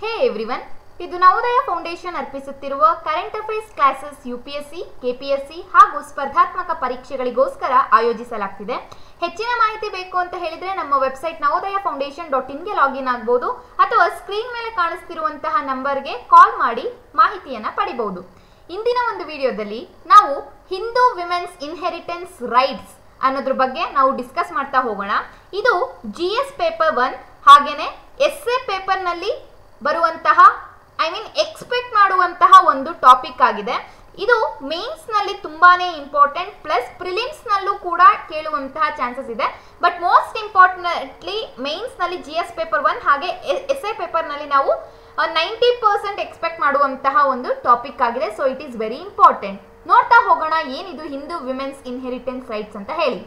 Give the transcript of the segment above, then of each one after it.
ಹೇ everyone ಇದು Navodaya foundation ಅರ್ಪಿಸುತ್ತಿರುವ current affairs classes UPSC KPSC ಹಾಗೂ ಸ್ಪರ್ಧಾತ್ಮಕ ಪರೀಕ್ಷೆಗಳಿಗೋಸ್ಕರ ಆಯೋಜಿಸಲಾಗ್ತಿದೆ ಹೆಚ್ಚಿನ ಮಾಹಿತಿ ಬೇಕು ಅಂತ ಹೇಳಿದ್ರೆ ನಮ್ಮ ವೆಬ್ಸೈಟ್ ನವೋದಯ ಫೌಂಡೇಶನ್ ಡಾಟ್ ಇನ್ಗೆ ಲಾಗಿನ್ ಆಗ್ಬೋದು ಅಥವಾ ಸ್ಕ್ರೀನ್ ಮೇಲೆ ಕಾಣಿಸ್ತಿರುವಂತಹ ನಂಬರ್ಗೆ ಕಾಲ್ ಮಾಡಿ ಮಾಹಿತಿಯನ್ನ ಪಡಿಬಹುದು ಇಂದಿನ ಒಂದು ವಿಡಿಯೋದಲ್ಲಿ ನಾವು ಹಿಂದೂ ವಿಮೆನ್ಸ್ ಇನ್ಹೆರಿಟೆನ್ಸ್ ರೈಟ್ಸ್ ಅನ್ನೋದ್ರ ಬಗ್ಗೆ ನಾವು ಡಿಸ್ಕಸ್ ಮಾಡ್ತಾ ಹೋಗೋಣ ಇದು ಜಿ ಎಸ್ ಪೇಪರ್ ಒನ್ ಹಾಗೇನೆ ಎಸ್ ಎ ಪೇಪರ್ನಲ್ಲಿ ಬರುವಂತಹ ಐ ಮೀನ್ ಎಕ್ಸ್ಪೆಕ್ಟ್ ಮಾಡುವಂತಹ ಒಂದು ಟಾಪಿಕ್ ಆಗಿದೆ ಇದು ಮೇನ್ಸ್ ನಲ್ಲಿ ತುಂಬಾನೇ ಇಂಪಾರ್ಟೆಂಟ್ ಪ್ಲಸ್ ಪ್ರಿಲಿಮ್ಸ್ ನಲ್ಲೂ ಕೂಡ ಕೇಳುವಂತಹ ಚಾನ್ಸಸ್ ಇದೆ ಬಟ್ ಮೋಸ್ಟ್ ಇಂಪಾರ್ಟೆಂಟ್ಲಿ ಮೇನ್ಸ್ ನಲ್ಲಿ ಜಿ ಎಸ್ ಪೇಪರ್ ಒನ್ ಹಾಗೆ ಎಸ್ ಎ ಪೇಪರ್ ನಲ್ಲಿ ನಾವು ನೈಂಟಿ ಪರ್ಸೆಂಟ್ ಎಕ್ಸ್ಪೆಕ್ಟ್ ಮಾಡುವಂತಹ ಒಂದು ಟಾಪಿಕ್ ಆಗಿದೆ so it is very important ನೋಡ್ತಾ ಹೋಗೋಣ ಏನಿದು ಹಿಂದೂ ವಿಮೆನ್ಸ್ ಇನ್ಹೆರಿಟೆನ್ಸ್ ರೈಟ್ಸ್ ಅಂತ ಹೇಳಿ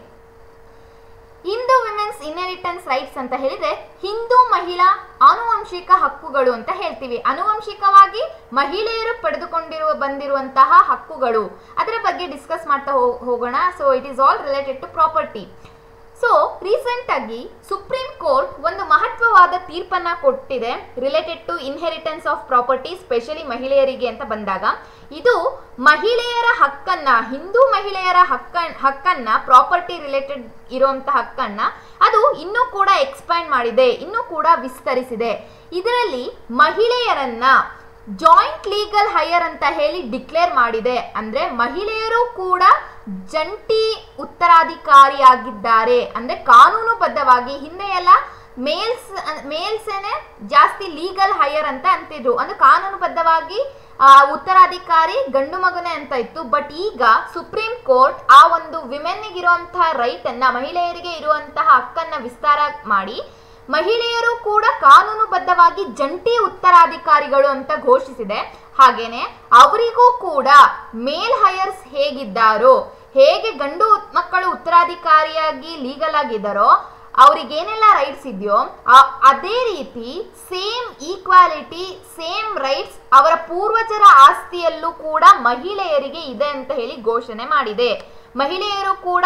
ಹಿಂದೂ ವಿಮೆನ್ಸ್ ಇನ್ಹೆರಿಟೆನ್ಸ್ ರೈಟ್ಸ್ ಅಂತ ಹೇಳಿದ್ರೆ ಹಿಂದೂ ಮಹಿಳಾ ಆನುವಂಶಿಕ ಹಕ್ಕುಗಳು ಅಂತ ಹೇಳ್ತೀವಿ ಆನುವಂಶಿಕವಾಗಿ ಮಹಿಳೆಯರು ಪಡೆದುಕೊಂಡಿರುವ ಬಂದಿರುವಂತಹ ಹಕ್ಕುಗಳು ಅದರ ಬಗ್ಗೆ ಡಿಸ್ಕಸ್ ಮಾಡ್ತಾ ಹೋ- ಹೋಗೋಣ so it is all related to property so recent ಆಗಿ ಸುಪ್ರೀಂ ಕೋರ್ಟ್ ಒಂದು ಮಹತ್ವವಾದ ತೀರ್ಪನ್ನ ಕೊಟ್ಟಿದೆ related to inheritance of property specially ಮಹಿಳೆಯರಿಗೆ ಅಂತ ಬಂದಾಗ ಇದು ಮಹಿಳೆಯರ ಹಕ್ಕನ್ನ ಹಿಂದೂ ಮಹಿಳೆಯರ ಹಕ್ಕ ಹಕ್ಕನ್ನ ಪ್ರಾಪರ್ಟಿ ರಿಲೇಟೆಡ್ ಇರುವಂತ ಹಕ್ಕನ್ನ ಅದು ಇನ್ನೂ ಕೂಡ ಎಕ್ಸ್ಪ್ಯಾಂಡ್ ಮಾಡಿದೆ ಇನ್ನೂ ಕೂಡ ವಿಸ್ತರಿಸಿದೆ ಇದರಲ್ಲಿ ಮಹಿಳೆಯರನ್ನ ಜಾಯಿಂಟ್ ಲೀಗಲ್ ಹೈಯರ್ ಅಂತ ಹೇಳಿ ಡಿಕ್ಲೇರ್ ಮಾಡಿದೆ ಅಂದ್ರೆ ಮಹಿಳೆಯರು ಕೂಡ ಜಂಟಿ ಉತ್ತರಾಧಿಕಾರಿಯಾಗಿದ್ದಾರೆ ಅಂದ್ರೆ ಕಾನೂನುಬದ್ಧವಾಗಿ ಹಿಂದೆ ಎಲ್ಲ ಮೇಲ್ಸ್ ಮೇಲ್ಸೇನೆ ಜಾಸ್ತಿ ಲೀಗಲ್ ಹೈಯರ್ ಅಂತ ಅಂತಿದ್ರು ಅಂದ್ರೆ ಕಾನೂನುಬದ್ಧವಾಗಿ ಆ, ಉತ್ತರಾಧಿಕಾರಿ ಗಂಡು ಮಗನೇ ಅಂತ ಇತ್ತು ಬಟ್ ಈಗ ಸುಪ್ರೀಂ ಕೋರ್ಟ್ ಆ ಒಂದು ವಿಮೆನ್ಗೆ ಇರುವಂತಹ ರೈಟ್ ಅನ್ನ ಮಹಿಳೆಯರಿಗೆ ಇರುವಂತಹ ಹಕ್ಕನ್ನ ವಿಸ್ತಾರ ಮಾಡಿ ಮಹಿಳೆಯರು ಕೂಡ ಕಾನೂನುಬದ್ಧವಾಗಿ ಜಂಟಿ ಉತ್ತರಾಧಿಕಾರಿಗಳು ಅಂತ ಘೋಷಿಸಿದೆ ಹಾಗೇನೆ ಅವರಿಗೂ ಕೂಡ ಮೇಲ್ ಹೈಯರ್ಸ್ ಹೇಗಿದ್ದಾರೋ ಹೇಗೆ ಗಂಡು ಮಕ್ಕಳು ಉತ್ತರಾಧಿಕಾರಿಯಾಗಿ ಲೀಗಲ್ ಆಗಿದ್ದಾರೋ ಅವ್ರಿಗೆ ಏನೆಲ್ಲ ರೈಟ್ಸ್ ಇದೆಯೋ ಆ- ಅದೇ ರೀತಿ ಸೇಮ್ ಈಕ್ವಾಲಿಟಿ ಸೇಮ್ ರೈಟ್ಸ್ ಅವರ ಪೂರ್ವಜರ ಆಸ್ತಿಯಲ್ಲೂ ಕೂಡ ಮಹಿಳೆಯರಿಗೆ ಇದೆ ಅಂತ ಹೇಳಿ ಘೋಷಣೆ ಮಾಡಿದೆ ಮಹಿಳೆಯರು ಕೂಡ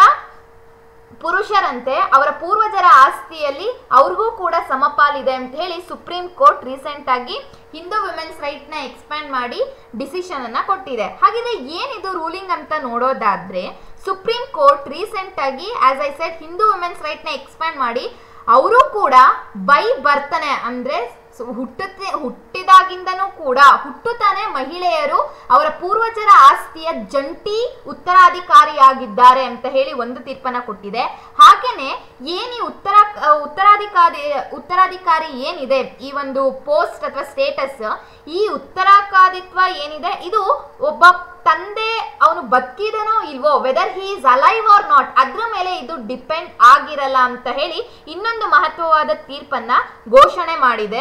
ಪುರುಷರಂತೆ ಅವರ ಪೂರ್ವಜರ ಆಸ್ತಿಯಲ್ಲಿ ಅವ್ರಿಗೂ ಕೂಡ ಸಮಪಾಲಿದೆ ಅಂತ ಹೇಳಿ ಸುಪ್ರೀಂ ಕೋರ್ಟ್ ರೀಸೆಂಟ್ ಆಗಿ ಹಿಂದೂ ವಿಮೆನ್ಸ್ ರೈಟ್ ನ ಎಕ್ಸ್ಪ್ಯಾಂಡ್ ಮಾಡಿ ಡಿಸಿಷನ್ ಅನ್ನ ಕೊಟ್ಟಿದೆ ಹಾಗಿದ್ರೆ ಏನಿದು ರೂಲಿಂಗ್ ಅಂತ ನೋಡೋದಾದ್ರೆ ಸುಪ್ರೀಂ ಕೋರ್ಟ್ ರೀಸೆಂಟ್ ಆಗಿ as I said Hindu women's right ನ ಎಕ್ಸ್ಪ್ಯಾಂಡ್ ಮಾಡಿ ಅವರು ಕೂಡ ಬೈ ಬರ್ತನೆ ಅಂದ್ರೆ ಸೊ ಹುಟ್ಟುತ್ತೆ ಹುಟ್ಟಿದಾಗಿಂದನೂ ಕೂಡ ಹುಟ್ಟುತ್ತಾನೆ ಮಹಿಳೆಯರು ಅವರ ಪೂರ್ವಜರ ಆಸ್ತಿಯ ಜಂಟಿ ಉತ್ತರಾಧಿಕಾರಿಯಾಗಿದ್ದಾರೆ ಅಂತ ಹೇಳಿ ಒಂದು ತೀರ್ಪನ್ನ ಕೊಟ್ಟಿದೆ ಹಾಗೇನೆ ಏನಿ ಉತ್ತರ ಉತ್ತರಾಧಿಕಾರಿ ಉತ್ತರಾಧಿಕಾರಿ ಏನಿದೆ ಈ ಒಂದು ಪೋಸ್ಟ್ ಅಥವಾ ಸ್ಟೇಟಸ್ ಈ ಉತ್ತರಾಧಿಕಾರಿತ್ವ ಏನಿದೆ ಇದು ಒಬ್ಬ ತಂದೆ ಅವನು ಬದುಕಿದನೋ ಇಲ್ವೋ whether he is alive or not ಅದ್ರ ಮೇಲೆ ಇದು ಡಿಪೆಂಡ್ ಆಗಿರಲ್ಲ ಅಂತ ಹೇಳಿ ಇನ್ನೊಂದು ಮಹತ್ವವಾದ ತೀರ್ಪನ್ನ ಘೋಷಣೆ ಮಾಡಿದೆ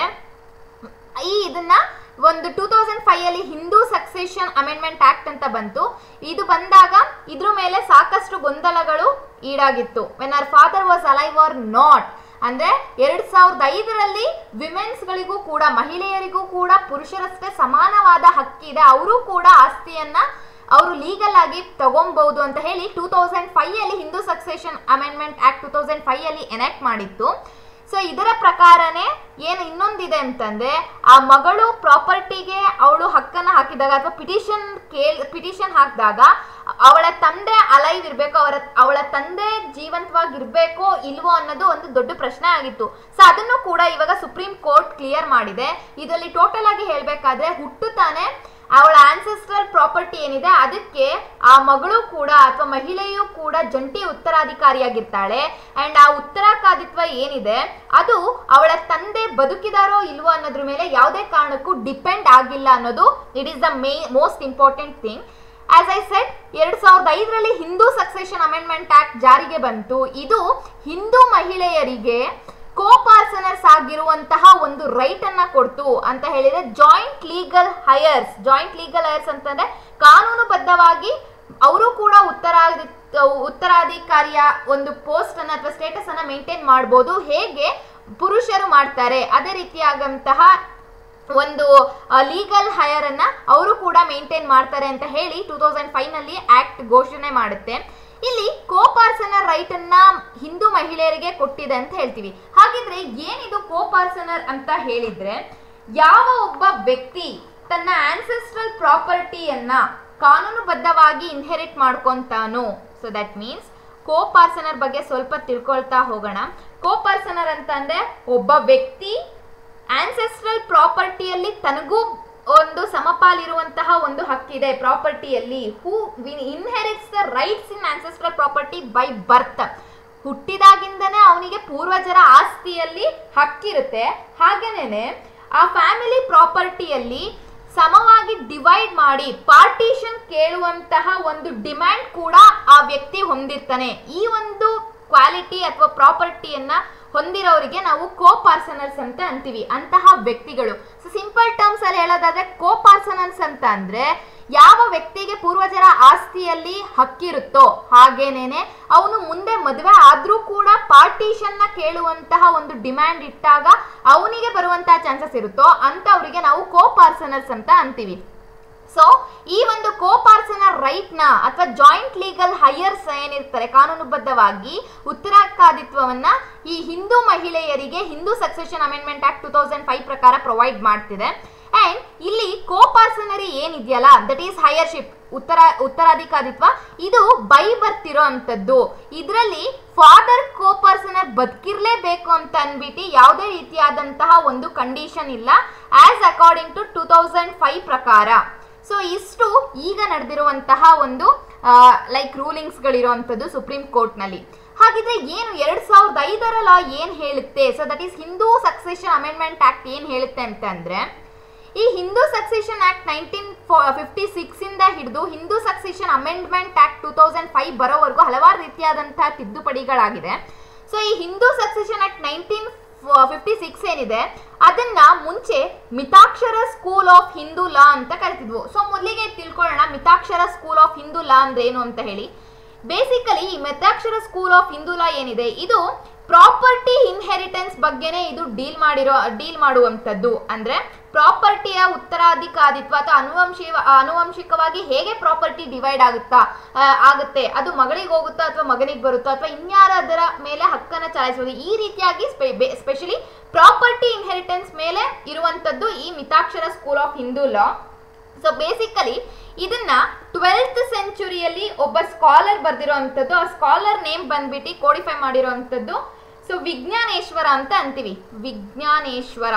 ಈ ಇದನ್ನ ಒಂದು ಟೂ ತೌಸಂಡ್ ಫೈವ್ ಅಲ್ಲಿ ಹಿಂದೂ ಸಕ್ಸೆಷನ್ ಅಮೆಂಡ್ಮೆಂಟ್ ಆಕ್ಟ್ ಅಂತ ಬಂತು ಇದು ಬಂದಾಗ ಇದ್ರ ಮೇಲೆ ಸಾಕಷ್ಟು ಗೊಂದಲಗಳು ಈಡಾಗಿತ್ತು when our father was alive or not ಅಂದ್ರೆ ಎರಡ್ ಸಾವಿರದ ಐದರಲ್ಲಿ ವಿಮೆನ್ಸ್ಗಳಿಗೂ ಕೂಡ ಮಹಿಳೆಯರಿಗೂ ಕೂಡ ಪುರುಷರಷ್ಟೇ ಸಮಾನವಾದ ಹಕ್ಕಿದೆ ಅವರು ಕೂಡ ಆಸ್ತಿಯನ್ನ ಅವರು ಲೀಗಲ್ ಆಗಿ ತಗೊಬಹುದು ಅಂತ ಹೇಳಿ ಟೂ ತೌಸಂಡ್ ಫೈವ್ ಅಲ್ಲಿ Hindu succession amendment act two thousand five ಅಲ್ಲಿ ಎನಾಕ್ಟ್ ಮಾಡಿತ್ತು ಸೊ ಇದರ ಪ್ರಕಾರನೇ ಏನು ಇನ್ನೊಂದಿದೆ ಅಂತಂದ್ರೆ ಆ ಮಗಳು ಪ್ರಾಪರ್ಟಿಗೆ ಅವಳು ಹಕ್ಕನ್ನ ಹಾಕಿದಾಗ ಅಥವಾ ಪಿಟಿಷನ್ ಕೇಳ್ ಪಿಟಿಷನ್ ಹಾಕಿದಾಗ ಅವಳ ತಂದೆ ಅಲೈವ್ ಇರಬೇಕು ಅವರ ಅವಳ ತಂದೆ ಜೀವಂತವಾಗಿರ್ಬೇಕೋ ಇಲ್ವೋ ಅನ್ನೋದು ಒಂದು ದೊಡ್ಡ ಪ್ರಶ್ನೆ ಆಗಿತ್ತು ಸೊ ಅದನ್ನು ಕೂಡ ಇವಾಗ ಸುಪ್ರೀಂ ಕೋರ್ಟ್ ಕ್ಲಿಯರ್ ಮಾಡಿದೆ ಇದರಲ್ಲಿ ಟೋಟಲ್ ಆಗಿ ಹೇಳ್ಬೇಕಾದ್ರೆ ಹುಟ್ಟುತ್ತಾನೆ ಅವಳ ಆನ್ಸೆಸ್ಟ್ರಲ್ ಪ್ರಾಪರ್ಟಿ ಏನಿದೆ ಅದಕ್ಕೆ ಆ ಮಗಳು ಕೂಡ ಅಥವಾ ಮಹಿಳೆಯು ಕೂಡ ಜಂಟಿ ಉತ್ತರಾಧಿಕಾರಿಯಾಗಿರ್ತಾಳೆ ಅಂಡ್ ಆ ಉತ್ತರಾಧಿಕಾರಿತ್ವ ಏನಿದೆ ಅದು ಅವಳ ತಂದೆ ಬದುಕಿದಾರೋ ಇಲ್ವೋ ಅನ್ನೋದ್ರ ಮೇಲೆ ಯಾವುದೇ ಕಾರಣಕ್ಕೂ ಡಿಪೆಂಡ್ ಆಗಿಲ್ಲ ಅನ್ನೋದು ಇಟ್ ಈಸ್ ದ ಮೇ most important thing as I said ಎರಡ್ ಸಾವಿರದ ಐದರಲ್ಲಿ ಹಿಂದೂ ಸಕ್ಸೆಷನ್ ಅಮೆಂಡ್ಮೆಂಟ್ ಆಕ್ಟ್ ಜಾರಿಗೆ ಬಂತು ಇದು ಹಿಂದೂ ಮಹಿಳೆಯರಿಗೆ ಕೋ ಪಾರ್ಸನರ್ಸ್ ಆಗಿರುವಂತಹ ಒಂದು ರೈಟ್ ಅನ್ನ ಕೊಡ್ತು ಅಂತ ಹೇಳಿದ್ರೆ joint legal heirs joint legal heirs ಅಂತಂದ್ರೆ ಕಾನೂನುಬದ್ಧವಾಗಿ ಅವರು ಕೂಡ ಉತ್ತರಾಧಿ ಉತ್ತರಾಧಿಕಾರಿಯ ಒಂದು ಪೋಸ್ಟ್ ಅನ್ನ ಅಥವಾ ಸ್ಟೇಟಸ್ ಅನ್ನ ಮೇಂಟೈನ್ ಮಾಡ್ಬೋದು ಹೇಗೆ ಪುರುಷರು ಮಾಡ್ತಾರೆ ಅದೇ ರೀತಿಯಾದಂತಹ ಒಂದು ಲೀಗಲ್ ಹೈಯರ್ ಅನ್ನ ಅವರು ಕೂಡ ಮೇಂಟೈನ್ ಮಾಡ್ತಾರೆ ಅಂತ ಹೇಳಿ ಟೂ ತೌಸಂಡ್ ಫೈವ್ ನಲ್ಲಿ ಆಕ್ಟ್ ಘೋಷಣೆ ಮಾಡುತ್ತೆ ಇಲ್ಲಿ ಕೋಪಾರ್ಸನರ್ ರೈಟ್ ಅನ್ನ ಹಿಂದೂ ಮಹಿಳೆಯರಿಗೆ ಕೊಟ್ಟಿದೆ ಅಂತ ಹೇಳ್ತೀವಿ ಹಾಗಿದ್ರೆ ಏನಿದು ಕೋಪಾರ್ಸನರ್ ಅಂತ ಹೇಳಿದ್ರೆ ಯಾವ ಒಬ್ಬ ವ್ಯಕ್ತಿ ತನ್ನ ಆನ್ಸೆಸ್ಟ್ರಲ್ ಪ್ರಾಪರ್ಟಿಯನ್ನ ಕಾನೂನುಬದ್ಧವಾಗಿ ಇನ್ಹೆರಿಟ್ ಮಾಡ್ಕೊಂತಾನೋ so that means coparcener ಬಗ್ಗೆ ಸ್ವಲ್ಪ ತಿಳ್ಕೊಳ್ತಾ ಹೋಗೋಣ ಕೋ ಪಾರ್ಸನರ್ ಅಂತಂದ್ರೆ ಒಬ್ಬ ವ್ಯಕ್ತಿ ಆನ್ಸೆಸ್ಟ್ರಲ್ ಪ್ರಾಪರ್ಟಿಯಲ್ಲಿ ತನಗೂ ಒಂದು ಸಮಪಾಲಿರುವಂತಹ ಒಂದು ಹಕ್ಕಿದೆ ಪ್ರಾಪರ್ಟಿಯಲ್ಲಿ who inherits the rights in ancestral property by birth ಹುಟ್ಟಿದಾಗಿಂದನೇ ಅವನಿಗೆ ಪೂರ್ವಜರ ಆಸ್ತಿಯಲ್ಲಿ ಹಕ್ಕಿರುತ್ತೆ ಹಾಗೇನೇನೆ ಆ ಫ್ಯಾಮಿಲಿ ಪ್ರಾಪರ್ಟಿಯಲ್ಲಿ ಸಮವಾಗಿ ಡಿವೈಡ್ ಮಾಡಿ ಪಾರ್ಟಿಷನ್ ಕೇಳುವಂತಹ ಒಂದು ಡಿಮ್ಯಾಂಡ್ ಕೂಡ ಆ ವ್ಯಕ್ತಿ ಹೊಂದಿರ್ತಾನೆ ಈ ಒಂದು ಕ್ವಾಲಿಟಿ ಅಥವಾ ಪ್ರಾಪರ್ಟಿಯನ್ನ ಹೊಂದಿರೋರಿಗೆ ನಾವು ಕೋ ಪಾರ್ಸನಲ್ಸ್ ಅಂತ ಅಂತೀವಿ ಅಂತಹ ವ್ಯಕ್ತಿಗಳು ಸೊ ಸಿಂಪಲ್ ಟರ್ಮ್ಸ್ ಅಲ್ಲಿ ಹೇಳೋದಾದ್ರೆ ಕೋ ಪಾರ್ಸನಲ್ಸ್ ಅಂತ ಅಂದ್ರೆ ಯಾವ ವ್ಯಕ್ತಿಗೆ ಪೂರ್ವಜರ ಆಸ್ತಿಯಲ್ಲಿ ಹಕ್ಕಿರುತ್ತೋ ಹಾಗೇನೇನೆ ಅವನು ಮುಂದೆ ಮದುವೆ ಆದ್ರೂ ಕೂಡ ಪಾರ್ಟಿಷನ್ ನ ಕೇಳುವಂತಹ ಒಂದು ಡಿಮ್ಯಾಂಡ್ ಇಟ್ಟಾಗ ಅವನಿಗೆ ಬರುವಂತಹ ಚಾನ್ಸಸ್ ಇರುತ್ತೋ ಅಂತವರಿಗೆ ನಾವು ಕೋ ಪಾರ್ಸನಲ್ಸ್ ಅಂತ ಅಂತೀವಿ ಸೊ ಈ ಒಂದು ಕೋ ಪಾರ್ಸನರ್ ರೈಟ್ ನ ಅಥವಾ ಜಾಯಿಂಟ್ ಲೀಗಲ್ ಹೈಯರ್ಸ್ ಏನಿರ್ತಾರೆ ಕಾನೂನುಬದ್ಧವಾಗಿ ಉತ್ತರಾಧಿಕಾರಿತ್ವವನ್ನ ಈ ಹಿಂದೂ ಮಹಿಳೆಯರಿಗೆ Hindu succession amendment act two thousand five ಪ್ರಕಾರ ಪ್ರೊವೈಡ್ ಮಾಡ್ತಿದೆ ಅಂಡ್ ಇಲ್ಲಿ ಕೋ ಪಾರ್ಸನರಿ ಏನಿದೆಯಲ್ಲ ದಟ್ ಈಸ್ ಹೈಯರ್ಶಿಪ್ ಉತ್ತರ ಉತ್ತರಾಧಿಕಾರಿತ್ವ ಇದು ಬೈ ಬರ್ತಿರೋ ಅಂಥದ್ದು ಇದರಲ್ಲಿ ಫಾದರ್ ಕೋ ಪರ್ಸನರ್ ಬದುಕಿರ್ಲೇಬೇಕು ಅಂತ ಅನ್ಬಿಟ್ಟು ಯಾವುದೇ ರೀತಿಯಾದಂತಹ ಒಂದು ಕಂಡೀಷನ್ ಇಲ್ಲ as according to two thousand five ಪ್ರಕಾರ ಸೊ ಇಷ್ಟು ಈಗ ನಡೆದಿರುವಂತಹ ಒಂದು ಲೈಕ್ ರೂಲಿಂಗ್ಸ್ಗಳಿರುವಂಥದ್ದು ಸುಪ್ರೀಂ ಕೋರ್ಟ್ನಲ್ಲಿ ಹಾಗಿದ್ರೆ ಏನು ಎರಡ್ ಸಾವಿರದ ಐದರ ಲಾ ಏನು ಹೇಳುತ್ತೆ so that is Hindu succession amendment act ಏನು ಹೇಳುತ್ತೆ ಅಂತ ಅಂದ್ರೆ ಈ Hindu succession act nineteen fifty six ಇಂದ ಹಿಡಿದು Hindu succession amendment act two thousand five ಬರೋವರೆಗೂ ಹಲವಾರು ರೀತಿಯಾದಂತಹ ತಿದ್ದುಪಡಿಗಳಾಗಿದೆ ಸೊ ಈ Hindu succession act nineteen fifty six ಏನಿದೆ ಅದನ್ನ ಮುಂಚೆ Mitakshara school of Hindu law ಅಂತ ಕರಿತಿದ್ವು ಸೊ ಮೊದಲಿಗೆ ತಿಳ್ಕೊಳ್ಳೋಣ Mitakshara school of Hindu law ಅಂದ್ರೆ ಏನು ಅಂತ ಹೇಳಿ ಬೇಸಿಕಲಿ ಈ Mitakshara school of Hindu law ಏನಿದೆ ಇದು ಪ್ರಾಪರ್ಟಿ ಇನ್ಹೆರಿಟೆನ್ಸ್ ಬಗ್ಗೆನೇ ಇದು ಡೀಲ್ ಮಾಡಿರೋ ಡೀಲ್ ಮಾಡುವಂಥದ್ದು ಅಂದ್ರೆ ಪ್ರಾಪರ್ಟಿಯ ಉತ್ತರಾಧಿಕಾರಿತ್ವ ಅಥವಾ ಅನುವಂಶಿ ಅನುವಂಶಿಕವಾಗಿ ಹೇಗೆ ಪ್ರಾಪರ್ಟಿ ಡಿವೈಡ್ ಆಗುತ್ತಾ ಆ, ಆಗುತ್ತೆ ಅದು ಮಗಳಿಗೆ ಹೋಗುತ್ತಾ ಅಥವಾ ಮಗನಿಗೆ ಬರುತ್ತಾ ಅಥವಾ ಇನ್ಯಾರದರ ಮೇಲೆ ಹಕ್ಕನ್ನು ಚಲಾಯಿಸಬಹುದು ಈ ರೀತಿಯಾಗಿ ಸ್ಪೆಷಲಿ ಪ್ರಾಪರ್ಟಿ ಇನ್ಹೆರಿಟೆನ್ಸ್ ಮೇಲೆ ಇರುವಂತದ್ದು ಈ Mitakshara school of Hindu law so basically ಇದನ್ನ ಟ್ವೆಲ್ತ್ ಸೆಂಚುರಿಯಲ್ಲಿ ಒಬ್ಬ ಸ್ಕಾಲರ್ ಬರ್ದಿರೋ ಅಂಥದ್ದು ಆ ಸ್ಕಾಲರ್ ನೇಮ್ ಬಂದ್ಬಿಟ್ಟು ಕೋಡಿಫೈ ಮಾಡಿರೋ ಅಂಥದ್ದು ಸೊ ವಿಜ್ಞಾನೇಶ್ವರ ಅಂತ ಅಂತೀವಿ Vijnaneshwara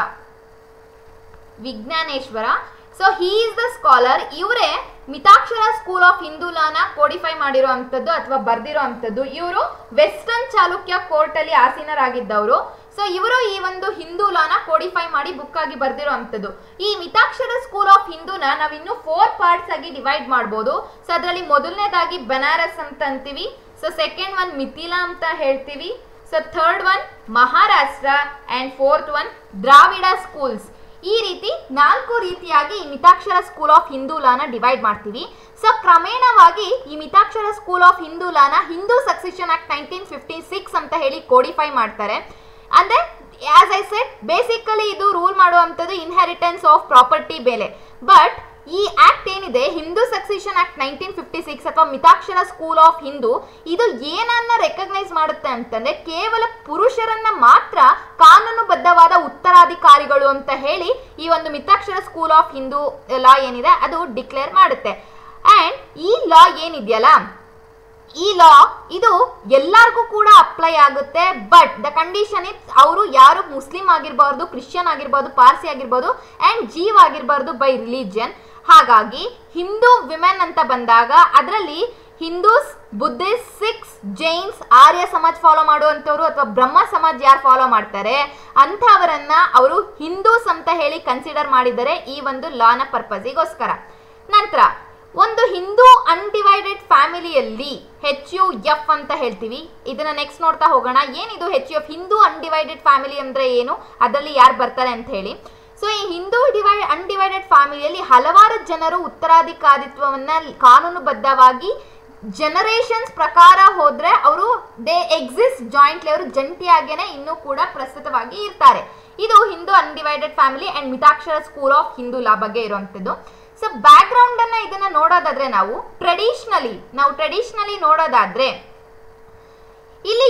Vijnaneshwara so he is the scholar ಇವರೇ ಮಿತಾಕ್ಷರ ಸ್ಕೂಲ್ ಆಫ್ ಹಿಂದೂಲಾನ ಕೋಡಿಫೈ ಮಾಡಿರೋ ಅಂಥದ್ದು ಅಥವಾ ಬರ್ದಿರೋ ಅಂಥದ್ದು ಇವರು ವೆಸ್ಟರ್ನ್ ಚಾಲುಕ್ಯ ಕೋರ್ಟ್ ಅಲ್ಲಿ ಆಸೀನರಾಗಿದ್ದವರು ಸೊ ಇವರು ಈ ಒಂದು ಹಿಂದೂಲಾನ ಕೋಡಿಫೈ ಮಾಡಿ ಬುಕ್ ಆಗಿ ಬರ್ದಿರೋ ಅಂಥದ್ದು ಈ ಮಿತಾಕ್ಷರ ಸ್ಕೂಲ್ ಆಫ್ ಹಿಂದೂನ ನಾವು ಇನ್ನು ಫೋರ್ ಪಾರ್ಟ್ಸ್ ಆಗಿ ಡಿವೈಡ್ ಮಾಡ್ಬೋದು ಸೊ ಅದರಲ್ಲಿ ಮೊದಲನೇದಾಗಿ ಬನಾರಸ್ ಅಂತ ಅಂತೀವಿ ಸೊ ಸೆಕೆಂಡ್ ಒನ್ ಮಿಥಿಲಾ ಅಂತ ಹೇಳ್ತೀವಿ so third one Maharashtra and fourth one Dravida schools ಈ ರೀತಿ ನಾಲ್ಕು ರೀತಿಯಾಗಿ ಈ ಮಿತಾಕ್ಷರ ಸ್ಕೂಲ್ ಆಫ್ ಹಿಂದೂಲಾನ ಡಿವೈಡ್ ಮಾಡ್ತೀವಿ ಸೊ ಕ್ರಮೇಣವಾಗಿ ಈ ಮಿತಾಕ್ಷರ ಸ್ಕೂಲ್ ಆಫ್ ಹಿಂದೂಲಾನ Hindu succession act nineteen fifty six ಅಂತ ಹೇಳಿ ಕೋಡಿಫೈ ಮಾಡ್ತಾರೆ ಅಂದ್ರೆ ಆಸ್ ಐ ಸೆಟ್ ಬೇಸಿಕಲಿ ಇದು ರೂಲ್ ಮಾಡುವಂಥದ್ದು ಇನ್ಹೆರಿಟೆನ್ಸ್ ಆಫ್ ಪ್ರಾಪರ್ಟಿ ಬೆಲೆ ಬಟ್ ಈ ಆಕ್ಟ್ ಏನಿದೆ Hindu succession act nineteen fifty six ಅಥವಾ ಮಿತಾಕ್ಷರ ಸ್ಕೂಲ್ ಆಫ್ ಹಿಂದೂ ಇದು ಏನನ್ನ ರೆಕಗ್ನೈಸ್ ಮಾಡುತ್ತೆ ಅಂತಂದ್ರೆ ಕೇವಲ ಪುರುಷರನ್ನ ಮಾತ್ರ ಕಾನೂನುಬದ್ಧವಾದ ಉತ್ತರಾಧಿಕಾರಿಗಳು ಅಂತ ಹೇಳಿ ಈ ಒಂದು Mitakshara school of Hindu law ಏನಿದೆ ಅದು ಡಿಕ್ಲೇರ್ ಮಾಡುತ್ತೆ ಅಂಡ್ ಈ ಲಾ ಏನಿದೆಯಲ್ಲ ಈ ಲಾ ಇದು ಎಲ್ಲರಿಗೂ ಕೂಡ ಅಪ್ಲೈ ಆಗುತ್ತೆ ಬಟ್ ದ ಕಂಡೀಷನ್ ಇಸ್ ಅವರು ಯಾರು ಮುಸ್ಲಿಂ ಆಗಿರ್ಬಾರ್ದು ಕ್ರಿಶ್ಚಿಯನ್ ಆಗಿರ್ಬಾರ್ದು ಪಾರ್ಸಿ ಆಗಿರ್ಬೋದು ಅಂಡ್ ಜೀವ್ ಆಗಿರ್ಬಾರ್ದು ಬೈ ರಿಲಿಜಿಯನ್ ಹಾಗಾಗಿ ಹಿಂದೂ ವಿಮೆನ್ ಅಂತ ಬಂದಾಗ ಅದರಲ್ಲಿ Hindus Buddhists Sikhs Jains Arya Samaj follow ಮಾಡುವಂಥವ್ರು ಅಥವಾ ಬ್ರಹ್ಮ ಸಮಾಜ್ ಯಾರು ಫಾಲೋ ಮಾಡ್ತಾರೆ ಅಂಥವರನ್ನ ಅವರು ಹಿಂದೂಸ್ ಅಂತ ಹೇಳಿ ಕನ್ಸಿಡರ್ ಮಾಡಿದ್ದಾರೆ ಈ ಒಂದು ಲಾನ ಪರ್ಪಸಿಗೋಸ್ಕರ ನಂತರ ಒಂದು ಹಿಂದೂ ಅನ್ಡಿವೈಡೆಡ್ ಫ್ಯಾಮಿಲಿಯಲ್ಲಿ ಹೆಚ್ ಯು ಎಫ್ ಅಂತ ಹೇಳ್ತೀವಿ ಇದನ್ನ ನೆಕ್ಸ್ಟ್ ನೋಡ್ತಾ ಹೋಗೋಣ ಏನಿದು H U F Hindu undivided family ಅಂದ್ರೆ ಏನು ಅದರಲ್ಲಿ ಯಾರು ಬರ್ತಾರೆ ಅಂತ ಹೇಳಿ ಸೊ ಈ ಹಿಂದೂ ಡಿವೈಡ್ ಅನ್ಡಿವೈಡೆಡ್ ಫ್ಯಾಮಿಲಿಯಲ್ಲಿ ಹಲವಾರು ಜನರು ಉತ್ತರಾಧಿಕಾರಿತ್ವವನ್ನ ಕಾನೂನುಬದ್ಧವಾಗಿ ಜನರೇಷನ್ಸ್ ಪ್ರಕಾರ ಹೋದ್ರೆ ಅವರು ದೇ ಎಕ್ಸಿಸ್ಟ್ ಜಾಯಿಂಟ್ಲಿ ಅವರು ಜಂಟಿಯಾಗೇನೆ ಇನ್ನೂ ಕೂಡ ಪ್ರಸ್ತುತವಾಗಿ ಇರ್ತಾರೆ ಇದು Hindu undivided family and Mitakshara school of Hindu law ಬಗ್ಗೆ ಇರುವಂಥದ್ದು ಸೊ ಬ್ಯಾಕ್ ಗ್ರೌಂಡ್ ಅನ್ನ ಇದನ್ನ ನೋಡೋದಾದ್ರೆ ನಾವು ಟ್ರೆಡಿಷನಲಿ ನಾವು ಟ್ರೆಡಿಷನಲಿ ನೋಡೋದಾದ್ರೆ ಇಲ್ಲಿ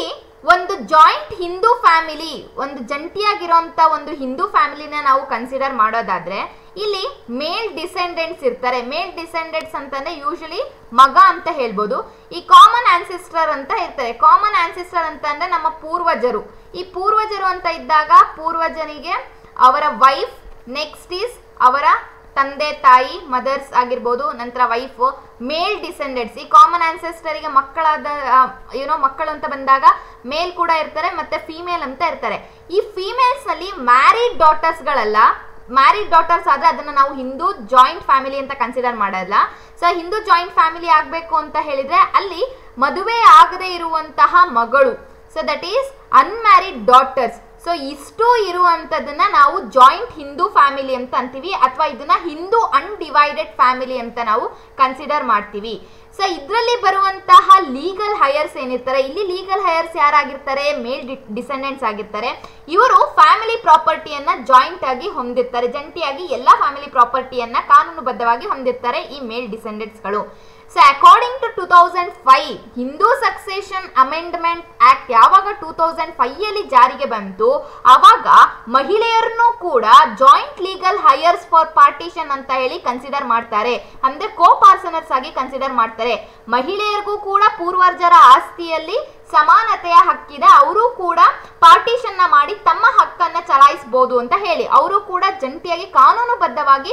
ಒಂದು ಜಾಯಿಂಟ್ ಹಿಂದೂ ಫ್ಯಾಮಿಲಿ ಒಂದು ಜಂಟಿಯಾಗಿರೋಂಥ ಒಂದು ಹಿಂದೂ ಫ್ಯಾಮಿಲಿನ ನಾವು ಕನ್ಸಿಡರ್ ಮಾಡೋದಾದ್ರೆ ಇಲ್ಲಿ ಮೇಲ್ ಡಿಸೆಂಡೆಂಟ್ಸ್ ಇರ್ತಾರೆ ಮೇಲ್ ಡಿಸೆಂಡೆಂಟ್ಸ್ ಅಂತಂದ್ರೆ ಯೂಶಲಿ ಮಗ ಅಂತ ಹೇಳ್ಬೋದು ಈ ಕಾಮನ್ ಆನ್ಸಿಸ್ಟರ್ ಅಂತ ಇರ್ತಾರೆ ಕಾಮನ್ ಆನ್ಸಿಸ್ಟರ್ ಅಂತ ಅಂದ್ರೆ ನಮ್ಮ ಪೂರ್ವಜರು ಈ ಪೂರ್ವಜರು ಅಂತ ಇದ್ದಾಗ ಪೂರ್ವಜನಿಗೆ ಅವರ ವೈಫ್ ನೆಕ್ಸ್ಟ್ ಈಸ್ ಅವರ ತಂದೆ ತಾಯಿ ಮದರ್ಸ್ ಆಗಿರ್ಬೋದು ನಂತರ ವೈಫ್ ಮೇಲ್ ಡಿಸೆಂಡೆಂಟ್ಸ್ ಈ ಕಾಮನ್ ಆನ್ಸೆಸ್ಟರಿಗೆ ಮಕ್ಕಳಾದ ಏನೋ ಮಕ್ಕಳು ಅಂತ ಬಂದಾಗ ಮೇಲ್ ಕೂಡ ಇರ್ತಾರೆ ಮತ್ತೆ ಫಿಮೇಲ್ ಅಂತ ಇರ್ತಾರೆ ಈ ಫಿಮೇಲ್ಸ್ ನಲ್ಲಿ ಮ್ಯಾರಿಡ್ ಡಾಟರ್ಸ್ಗಳಲ್ಲ ಮ್ಯಾರಿಡ್ ಡಾಟರ್ಸ್ ಆದ್ರೆ ಅದನ್ನ ನಾವು ಹಿಂದೂ ಜಾಯಿಂಟ್ ಫ್ಯಾಮಿಲಿ ಅಂತ ಕನ್ಸಿಡರ್ ಮಾಡಲ್ಲ ಸೊ ಹಿಂದೂ ಜಾಯಿಂಟ್ ಫ್ಯಾಮಿಲಿ ಆಗಬೇಕು ಅಂತ ಹೇಳಿದ್ರೆ ಅಲ್ಲಿ ಮದುವೆ ಆಗದೆ ಇರುವಂತಹ ಮಗಳು so that is unmarried daughters so ಇಷ್ಟು ಇರುವಂಥದ್ದನ್ನ ನಾವು ಜಾಯಿಂಟ್ ಹಿಂದೂ ಫ್ಯಾಮಿಲಿ ಅಂತ ಅಂತೀವಿ ಅಥವಾ ಇದನ್ನ ಹಿಂದೂ ಅನ್ಡಿವೈಡೆಡ್ ಫ್ಯಾಮಿಲಿ ಅಂತ ನಾವು ಕನ್ಸಿಡರ್ ಮಾಡ್ತೀವಿ ಸೊ ಇದರಲ್ಲಿ ಬರುವಂತಹ ಲೀಗಲ್ ಹೈಯರ್ಸ್ ಏನಿರ್ತಾರೆ ಇಲ್ಲಿ ಲೀಗಲ್ ಹೈಯರ್ಸ್ ಯಾರಾಗಿರ್ತಾರೆ ಮೇಲ್ ಡಿಸೆಂಡೆಂಟ್ಸ್ ಆಗಿರ್ತಾರೆ ಇವರು ಫ್ಯಾಮಿಲಿ ಪ್ರಾಪರ್ಟಿಯನ್ನ ಜಾಯಿಂಟ್ ಆಗಿ ಹೊಂದಿರ್ತಾರೆ ಜಂಟಿಯಾಗಿ ಎಲ್ಲ ಫ್ಯಾಮಿಲಿ ಪ್ರಾಪರ್ಟಿಯನ್ನ ಕಾನೂನುಬದ್ಧವಾಗಿ ಹೊಂದಿರ್ತಾರೆ ಈ ಮೇಲ್ ಡಿಸೆಂಡೆಂಟ್ಸ್ಗಳು so according to two thousand five Hindu succession amendment act ಯಾವಾಗ ಟೂ ತೌಸಂಡ್ ಫೈವ್ ಅಲ್ಲಿ ಜಾರಿಗೆ ಬಂತು ಅವಾಗ ಮಹಿಳೆಯರನ್ನು ಕೂಡ joint legal heirs for partition ಅಂತ ಹೇಳಿ ಕನ್ಸಿಡರ್ ಮಾಡ್ತಾರೆ ಅಂದ್ರೆ ಕೋ ಪಾರ್ಸನರ್ಸ್ ಆಗಿ ಕನ್ಸಿಡರ್ ಮಾಡ್ತಾರೆ ಮಹಿಳೆಯರಿಗೂ ಕೂಡ ಪೂರ್ವಜರ ಆಸ್ತಿಯಲ್ಲಿ ಸಮಾನತೆಯ ಹಕ್ಕಿದೆ ಅವರು ಕೂಡ ಪಾರ್ಟಿಷನ್ ನ ಮಾಡಿ ತಮ್ಮ ಹಕ್ಕನ್ನ ಚಲಾಯಿಸಬಹುದು ಅಂತ ಹೇಳಿ ಅವರು ಕೂಡ ಜಂಟಿಯಾಗಿ ಕಾನೂನುಬದ್ಧವಾಗಿ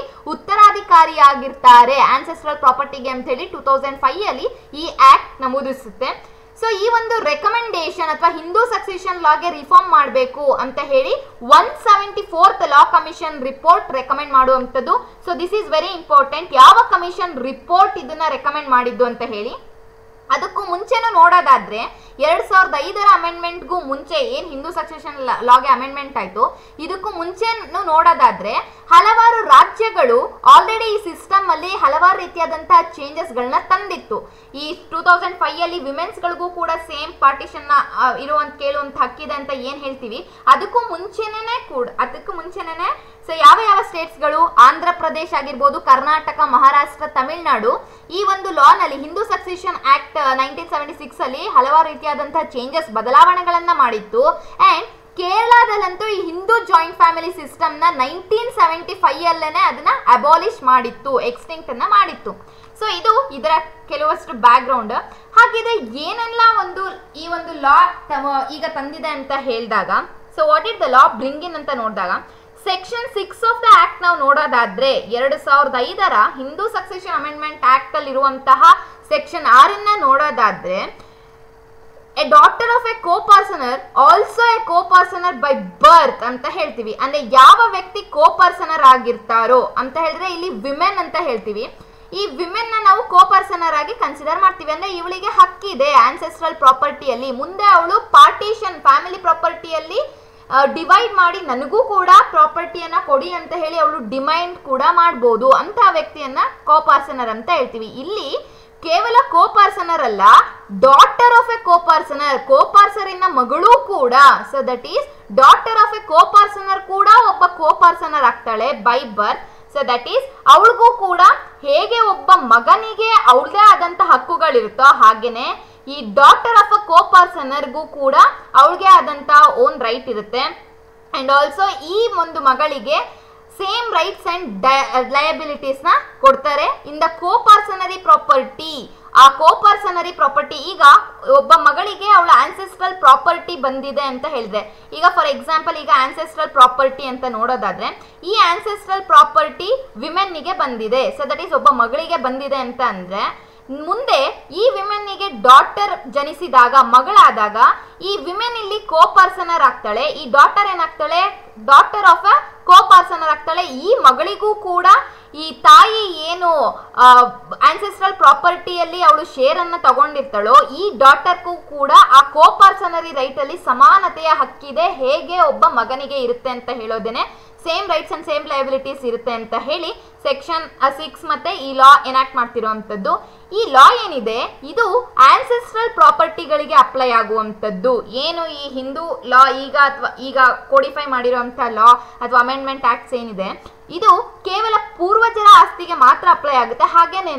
ಉತ್ತರಾಧಿಕಾರಿಯಾಗಿರ್ತಾರೆ ಆನ್ಸೆಸ್ಟ್ರಲ್ ಪ್ರಾಪರ್ಟಿಗೆ ಅಂತ ಹೇಳಿ ಟೂ ತೌಸಂಡ್ ಫೈವ್ ಅಲ್ಲಿ ಈ ಆಕ್ಟ್ ನಮೂದಿಸುತ್ತೆ ಸೊ ಈ ಒಂದು ರೆಕಮೆಂಡೇಶನ್ ಅಥವಾ ಹಿಂದೂ ಸಕ್ಸೆಷನ್ ಲಾಗೆ ರಿಫಾರ್ಮ್ ಮಾಡಬೇಕು ಅಂತ ಹೇಳಿ one seventy fourth law commission report recommend ಮಾಡುವಂಥದ್ದು so this is very important ಯಾವ ಕಮಿಷನ್ ರಿಪೋರ್ಟ್ ಇದನ್ನ ರೆಕಮೆಂಡ್ ಮಾಡಿದ್ದು ಅಂತ ಹೇಳಿ ಅದಕ್ಕೂ ಮುಂಚೆನೂ ನೋಡೋದಾದ್ರೆ ಎರಡ್ ಸಾವಿರದ ಐದರ ಅಮೆಂಡ್ಮೆಂಟ್ಗೂ ಮುಂಚೆ ಏನ್ ಹಿಂದೂ ಸಕ್ಸೆಷನ್ ಲಾಗೆ ಅಮೆಂಡ್ಮೆಂಟ್ ಆಯ್ತು ಇದಕ್ಕೂ ಮುಂಚೆನೂ ನೋಡೋದಾದ್ರೆ ಹಲವಾರು ರಾಜ್ಯಗಳು ಆಲ್ರೆಡಿ ಈ ಸಿಸ್ಟಮ್ ಅಲ್ಲಿ ಹಲವಾರು ರೀತಿಯಾದಂತಹ ಚೇಂಜಸ್ ಗಳನ್ನ ತಂದಿತ್ತು ಈ ಟೂ ತೌಸಂಡ್ ಫೈವ್ ಅಲ್ಲಿ ವಿಮೆನ್ಸ್ ಗಳಿಗೂ ಕೂಡ ಸೇಮ್ ಪಾರ್ಟಿಷನ್ ಇರುವಂತ ಕೇಳುವಂತ ಹಕ್ಕಿದೆ ಅಂತ ಏನ್ ಹೇಳ್ತೀವಿ ಅದಕ್ಕೂ ಮುಂಚೆನೇ ಕೂಡ ಅದಕ್ಕೂ ಮುಂಚೆನೇ ಸೊ ಯಾವ ಯಾವ ಸ್ಟೇಟ್ಸ್ಗಳು ಆಂಧ್ರ ಪ್ರದೇಶ್ ಆಗಿರ್ಬೋದು ಕರ್ನಾಟಕ ಮಹಾರಾಷ್ಟ್ರ ತಮಿಳುನಾಡು ಈ ಒಂದು ಲಾ ನಲ್ಲಿ Hindu succession act nineteen seventy six ಅಲ್ಲಿ ಹಲವಾರು ರೀತಿಯಾದಂತಹ ಚೇಂಜಸ್ ಬದಲಾವಣೆಗಳನ್ನ ಮಾಡಿತ್ತು ಅಂಡ್ ಕೇರಳದಲ್ಲಂತೂ ಈ ಹಿಂದೂ ಜಾಯಿಂಟ್ ಫ್ಯಾಮಿಲಿ ಸಿಸ್ಟಮ್ ನ ನೈನ್ಟೀನ್ ಸೆವೆಂಟಿ ಫೈವ್ ಅಲ್ಲೇನೆ ಅದನ್ನ ಅಬಾಲಿಷ್ ಮಾಡಿತ್ತು ಎಕ್ಸ್ಟಿಂಕ್ಟ್ ಅನ್ನ ಮಾಡಿತ್ತು ಸೊ ಇದು ಇದರ ಕೆಲವಷ್ಟು ಬ್ಯಾಕ್ ಗ್ರೌಂಡ್ ಹಾಗಿದ್ರೆ ಏನೆಲ್ಲ ಒಂದು ಈ ಒಂದು ಲಾ ಈಗ ತಂದಿದೆ ಅಂತ ಹೇಳಿದಾಗ so what it the law bring in ಅಂತ ನೋಡಿದಾಗ section six of the act ನಾವು ನೋಡೋದಾದ್ರೆ ಎರಡು ಸಾವಿರದ ಐದರ ಹಿಂದೂ ಸಕ್ಸೆಷನ್ ಅಮೆಂಡ್ಮೆಂಟ್ ಆಕ್ಟ್ ಅಲ್ಲಿ ಇರುವಂತಹ ಸೆಕ್ಷನ್ ಆರನ್ನ ನೋಡೋದಾದ್ರೆ a daughter of a coparcener also a coparcener by birth ಅಂತ ಹೇಳ್ತೀವಿ ಅಂದ್ರೆ ಯಾವ ವ್ಯಕ್ತಿ ಕೋ ಪರ್ಸನರ್ ಆಗಿರ್ತಾರೋ ಅಂತ ಹೇಳಿದ್ರೆ ಇಲ್ಲಿ ವಿಮೆನ್ ಅಂತ ಹೇಳ್ತೀವಿ ಈ ವಿಮೆನ್ ನ ನಾವು ಕೋ ಪರ್ಸನರ್ ಆಗಿ ಕನ್ಸಿಡರ್ ಮಾಡ್ತೀವಿ ಅಂದ್ರೆ ಇವಳಿಗೆ ಹಕ್ಕಿದೆ ಆನ್ಸೆಸ್ಟ್ರಲ್ ಪ್ರಾಪರ್ಟಿಯಲ್ಲಿ ಮುಂದೆ ಅವಳು ಪಾರ್ಟಿಷನ್ ಫ್ಯಾಮಿಲಿ ಪ್ರಾಪರ್ಟಿಯಲ್ಲಿ ಡಿವೈಡ್ ಮಾಡಿ ನನಗೂ ಕೂಡ ಪ್ರಾಪರ್ಟಿಯನ್ನ ಕೊಡಿ ಅಂತ ಹೇಳಿ ಅವಳು ಡಿಮೈಂಡ್ ಕೂಡ ಮಾಡ್ಬೋದು ಅಂತ ವ್ಯಕ್ತಿಯನ್ನ ಕೋ ಪರ್ಸನರ್ ಅಂತ ಹೇಳ್ತೀವಿ ಇಲ್ಲಿ ಕೇವಲ ಕೋ ಪರ್ಸನರ್ ಅಲ್ಲ daughter of a coparcener ಕೋ ಪರ್ಸನಿನ ಮಗಳೂ ಕೂಡ so that is daughter of a coparcener ಕೂಡ ಒಬ್ಬ ಕೋ ಪರ್ಸನರ್ ಆಗ್ತಾಳೆ by birth so that is ಅವಳಿಗೂ ಕೂಡ ಹೇಗೆ ಒಬ್ಬ ಮಗನಿಗೆ ಅವಳದೇ ಆದಂತ ಹಕ್ಕುಗಳಿರುತ್ತೋ ಹಾಗೇನೆ ಈ ಡಾಟರ್ ಆಫ್ ಅ ಕೋ ಪರ್ಸನರ್ಗೂ ಕೂಡ ಅವಳಿಗೆ ಆದಂತ ಓನ್ ರೈಟ್ ಇರುತ್ತೆ ಅಂಡ್ ಆಲ್ಸೋ ಈ ಒಂದು ಮಗಳಿಗೆ ಸೇಮ್ ರೈಟ್ಸ್ ಅಂಡ್ ಲಯಬಿಲಿಟೀಸ್ ನ ಕೊಡ್ತಾರೆ ಇನ್ ದ ಕೋ ಪರ್ಸನರಿ ಪ್ರಾಪರ್ಟಿ ಆ ಕೋ ಪರ್ಸನರಿ ಪ್ರಾಪರ್ಟಿ ಈಗ ಒಬ್ಬ ಮಗಳಿಗೆ ಅವಳ ಆನ್ಸೆಸ್ಟ್ರಲ್ ಪ್ರಾಪರ್ಟಿ ಬಂದಿದೆ ಅಂತ ಹೇಳಿದೆ ಈಗ ಫಾರ್ ಎಕ್ಸಾಂಪಲ್ ಈಗ ಆನ್ಸೆಸ್ಟ್ರಲ್ ಪ್ರಾಪರ್ಟಿ ಅಂತ ನೋಡೋದಾದ್ರೆ ಈ ಆನ್ಸೆಸ್ಟ್ರಲ್ ಪ್ರಾಪರ್ಟಿ ವಿಮೆನ್ನಿಗೆ ಬಂದಿದೆ ಸೊ ದಟ್ ಈಸ್ ಒಬ್ಬ ಮಗಳಿಗೆ ಬಂದಿದೆ ಅಂತ ಅಂದ್ರೆ ಮುಂದೆ ಈ ವಿಮೆನ್ನಿಗೆ ಡಾಟರ್ ಜನಿಸಿದಾಗ ಮಗಳಾದಾಗ ಈ ವಿಮೆನ್ ಇಲ್ಲಿ ಕೋ ಪರ್ಸನರ್ ಆಗ್ತಾಳೆ ಈ ಡಾಟರ್ ಏನಾಗ್ತಾಳೆ daughter of a coparcener ಆಗ್ತಾಳೆ ಈ ಮಗಳಿಗೂ ಕೂಡ ಈ ತಾಯಿ ಏನು ಆನ್ಸೆಸ್ಟ್ರಲ್ ಪ್ರಾಪರ್ಟಿಯಲ್ಲಿ ಅವಳು ಶೇರ್ ಅನ್ನ ತಗೊಂಡಿರ್ತಾಳೋ ಈ ಡಾಟರ್ಗೂ ಕೂಡ ಆ ಕೋ ಪರ್ಸನರಿ ರೈಟ್ ಅಲ್ಲಿ ಸಮಾನತೆಯ ಹಕ್ಕಿದೆ ಹೇಗೆ ಒಬ್ಬ ಮಗನಿಗೆ ಇರುತ್ತೆ ಅಂತ ಹೇಳೋದೇನೆ same rights and same liabilities ಇರುತ್ತೆ ಅಂತ ಹೇಳಿ ಸೆಕ್ಷನ್ ಸಿಕ್ಸ್ ಮತ್ತೆ ಈ ಲಾ ಎನಾಕ್ಟ್ ಮಾಡ್ತಿರುವಂಥದ್ದು ಈ ಲಾ ಏನಿದೆ ಇದು ಆನ್ಸೆಸ್ಟ್ರಲ್ ಪ್ರಾಪರ್ಟಿಗಳಿಗೆ ಅಪ್ಲೈ ಆಗುವಂಥದ್ದು ಏನು ಈ ಹಿಂದೂ ಲಾ ಈಗ ಅಥವಾ ಈಗ ಕೋಡಿಫೈ ಮಾಡಿರುವಂಥ ಲಾ ಅಥವಾ ಅಮೆಂಡ್ಮೆಂಟ್ ಆಕ್ಟ್ಸ್ ಏನಿದೆ ಇದು ಕೇವಲ ಪೂರ್ವಜರ ಆಸ್ತಿಗೆ ಮಾತ್ರ ಅಪ್ಲೈ ಆಗುತ್ತೆ ಹಾಗೇನೇನೆ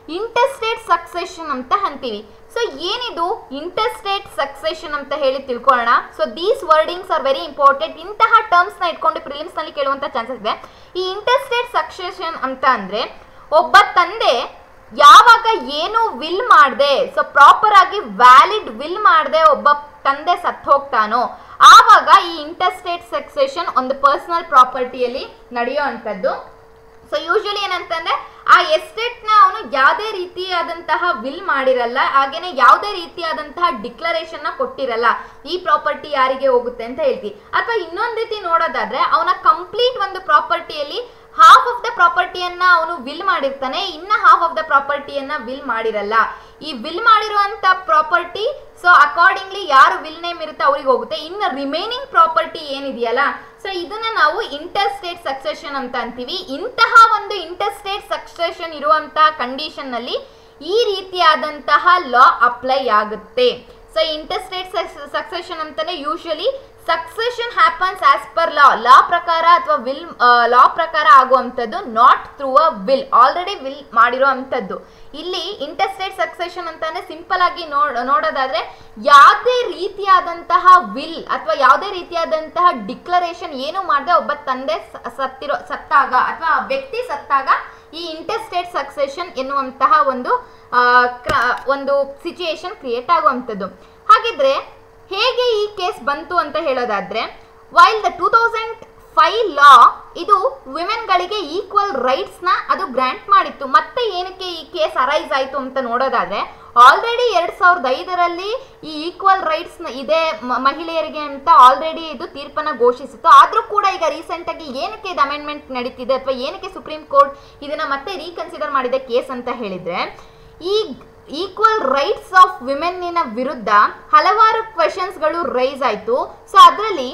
ಇಂಟರ್ಸ್ಟೇಟ್ ಸಕ್ಸೆಷನ್ ಅಂತ ಅಂತೀವಿ ಸೊ ಏನಿದು ಇಂಟರ್ಸ್ಟೇಟ್ ಸಕ್ಸೆಷನ್ ಅಂತ ಹೇಳಿ ತಿಳ್ಕೊಳ್ಳೋಣ so these wordings are very important ಇಂತಹ ಟರ್ಮ್ಸ್ ನ ಇಟ್ಕೊಂಡು ಪ್ರಿಲಿಮ್ಸ್ ನಲ್ಲಿ ಕೇಳುವಂತ ಚಾನ್ಸಸ್ ಇದೆ ಈ ಇಂಟರ್ಸ್ಟೇಟ್ ಸಕ್ಸೆಷನ್ ಅಂತ ಅಂದ್ರೆ ಒಬ್ಬ ತಂದೆ ಯಾವಾಗ ಏನು ವಿಲ್ ಮಾಡದೆ ಸೊ ಪ್ರಾಪರ್ ಆಗಿ ವ್ಯಾಲಿಡ್ ವಿಲ್ ಮಾಡದೆ ಒಬ್ಬ ತಂದೆ ಸತ್ತು ಹೋಗ್ತಾನೋ ಆವಾಗ ಈ ಇಂಟರ್ಸ್ಟೇಟ್ ಸಕ್ಸೆಷನ್ ಒಂದು ಪರ್ಸನಲ್ ಪ್ರಾಪರ್ಟಿಯಲ್ಲಿ ನಡೆಯೋ ಅಂಥದ್ದು ಸೊ ಯೂಶಲಿ ಏನಂತಂದ್ರೆ ಆ ಎಸ್ಟೇಟ್ ನ ಅವನು ಯಾವುದೇ ರೀತಿಯಾದಂತಹ ವಿಲ್ ಮಾಡಿರಲ್ಲ ಹಾಗೇನೆ ಯಾವುದೇ ರೀತಿಯಾದಂತಹ ಡಿಕ್ಲರೇಷನ್ ನ ಕೊಟ್ಟಿರಲ್ಲ ಈ ಪ್ರಾಪರ್ಟಿ ಯಾರಿಗೆ ಹೋಗುತ್ತೆ ಅಂತ ಹೇಳ್ತೀವಿ ಅಥವಾ ಇನ್ನೊಂದ್ ರೀತಿ ನೋಡೋದಾದ್ರೆ ಅವನ ಕಂಪ್ಲೀಟ್ ಒಂದು ಪ್ರಾಪರ್ಟಿಯಲ್ಲಿ ಹಾಫ್ ಆಫ್ ದ ಪ್ರಾಪರ್ಟಿಯನ್ನ ಅವನು ವಿಲ್ ಮಾಡಿರ್ತಾನೆ ಇನ್ನ ಹಾಫ್ ಆಫ್ ದ ಪ್ರಾಪರ್ಟಿಯನ್ನ ವಿಲ್ ಮಾಡಿರಲ್ಲ ಈ ವಿಲ್ ಮಾಡಿರುವಂತ ಪ್ರಾಪರ್ಟಿ ಸೊ ಅಕಾರ್ಡಿಂಗ್ಲಿ ಯಾರು ವಿಲ್ ನೇಮ್ ಇರುತ್ತೆ ಅವ್ರಿಗೆ ಹೋಗುತ್ತೆ ಇನ್ನು ರಿಮೈನಿಂಗ್ ಪ್ರಾಪರ್ಟಿ ಏನಿದೆಯಲ್ಲ ಸೊ ಇದನ್ನ ನಾವು ಇಂಟರ್ಸ್ಟೇಟ್ ಸಕ್ಸೆಷನ್ ಅಂತ ಅಂತೀವಿ ಇಂತಹ ಒಂದು ಇಂಟರ್ಸ್ಟೇಟ್ ಸಕ್ಸೆಷನ್ ಇರುವಂತಹ ಕಂಡೀಷನ್ ನಲ್ಲಿ ಈ ರೀತಿಯಾದಂತಹ ಲಾ ಅಪ್ಲೈ ಆಗುತ್ತೆ ಸೊ ಇಂಟರ್ಸ್ಟೇಟ್ ಸಕ್ಸೆಷನ್ ಅಂತಾನೆ usually succession happens as per law law ಪ್ರಕಾರ ಅಥವಾ ವಿಲ್ ಲಾ ಪ್ರಕಾರ ಆಗುವಂಥದ್ದು not through a will already will ಮಾಡಿರೋ ಅಂಥದ್ದು ಇಲ್ಲಿ ಇಂಟರ್ಸ್ಟೇಟ್ ಸಕ್ಸೆಷನ್ ಅಂತಾನೆ ಸಿಂಪಲ್ ಆಗಿ ನೋಡ್ ನೋಡೋದಾದ್ರೆ ಯಾವುದೇ ರೀತಿಯಾದಂತಹ ವಿಲ್ ಅಥವಾ ಯಾವುದೇ ರೀತಿಯಾದಂತಹ ಡಿಕ್ಲರೇಷನ್ ಏನು ಮಾಡದೆ ಒಬ್ಬ ತಂದೆ ಸ- ಸತ್ತಿರೋ ಸತ್ತಾಗ ಅಥವಾ ವ್ಯಕ್ತಿ ಸತ್ತಾಗ ಈ ಇಂಟರ್ಸ್ಟೇಟ್ ಸಕ್ಸೆಷನ್ ಎನ್ನುವಂತಹ ಒಂದು ಆ, ಕ್ರ- ಒಂದು ಸಿಚುಯೇಷನ್ ಕ್ರಿಯೇಟ್ ಆಗುವಂಥದ್ದು ಹಾಗಿದ್ರೆ ಹೇಗೆ ಈ ಕೇಸ್ ಬಂತು ಅಂತ ಹೇಳೋದಾದ್ರೆ while the two thousand five law ಇದು ವಿಮೆನ್ಗಳಿಗೆ ಈಕ್ವಲ್ ರೈಟ್ಸ್ನ ಅದು ಗ್ರಾಂಟ್ ಮಾಡಿತ್ತು ಮತ್ತೆ ಏನಕ್ಕೆ ಈ ಕೇಸ್ ಅರೈಸ್ ಆಯಿತು ಅಂತ ನೋಡೋದಾದ್ರೆ ಆಲ್ರೆಡಿ ಎರಡ್ ಸಾವಿರದ ಐದರಲ್ಲಿ ಈ ಈಕ್ವಲ್ ರೈಟ್ಸ್ ಇದೆ ಮ- ಮಹಿಳೆಯರಿಗೆ ಅಂತ ಆಲ್ರೆಡಿ ಇದು ತೀರ್ಪನ್ನ ಘೋಷಿಸಿತ್ತು ಆದ್ರೂ ಕೂಡ ಈಗ ರೀಸೆಂಟ್ ಆಗಿ ಏನಕ್ಕೆ ಇದು ಅಮೆಂಡ್ಮೆಂಟ್ ನಡೀತಿದೆ ಅಥವಾ ಏನಕ್ಕೆ ಸುಪ್ರೀಂ ಕೋರ್ಟ್ ಇದನ್ನ ಮತ್ತೆ ರೀಕನ್ಸಿಡರ್ ಮಾಡಿದೆ ಕೇಸ್ ಅಂತ ಹೇಳಿದ್ರೆ ಈ ಈಕ್ವಲ್ ರೈಟ್ಸ್ ಆಫ್ ವಿಮೆನ್ನಿನ ವಿರುದ್ಧ ಹಲವಾರು ಕ್ವೆಶನ್ಸ್ಗಳು ರೈಸ್ ಆಯಿತು ಸೊ ಅದರಲ್ಲಿ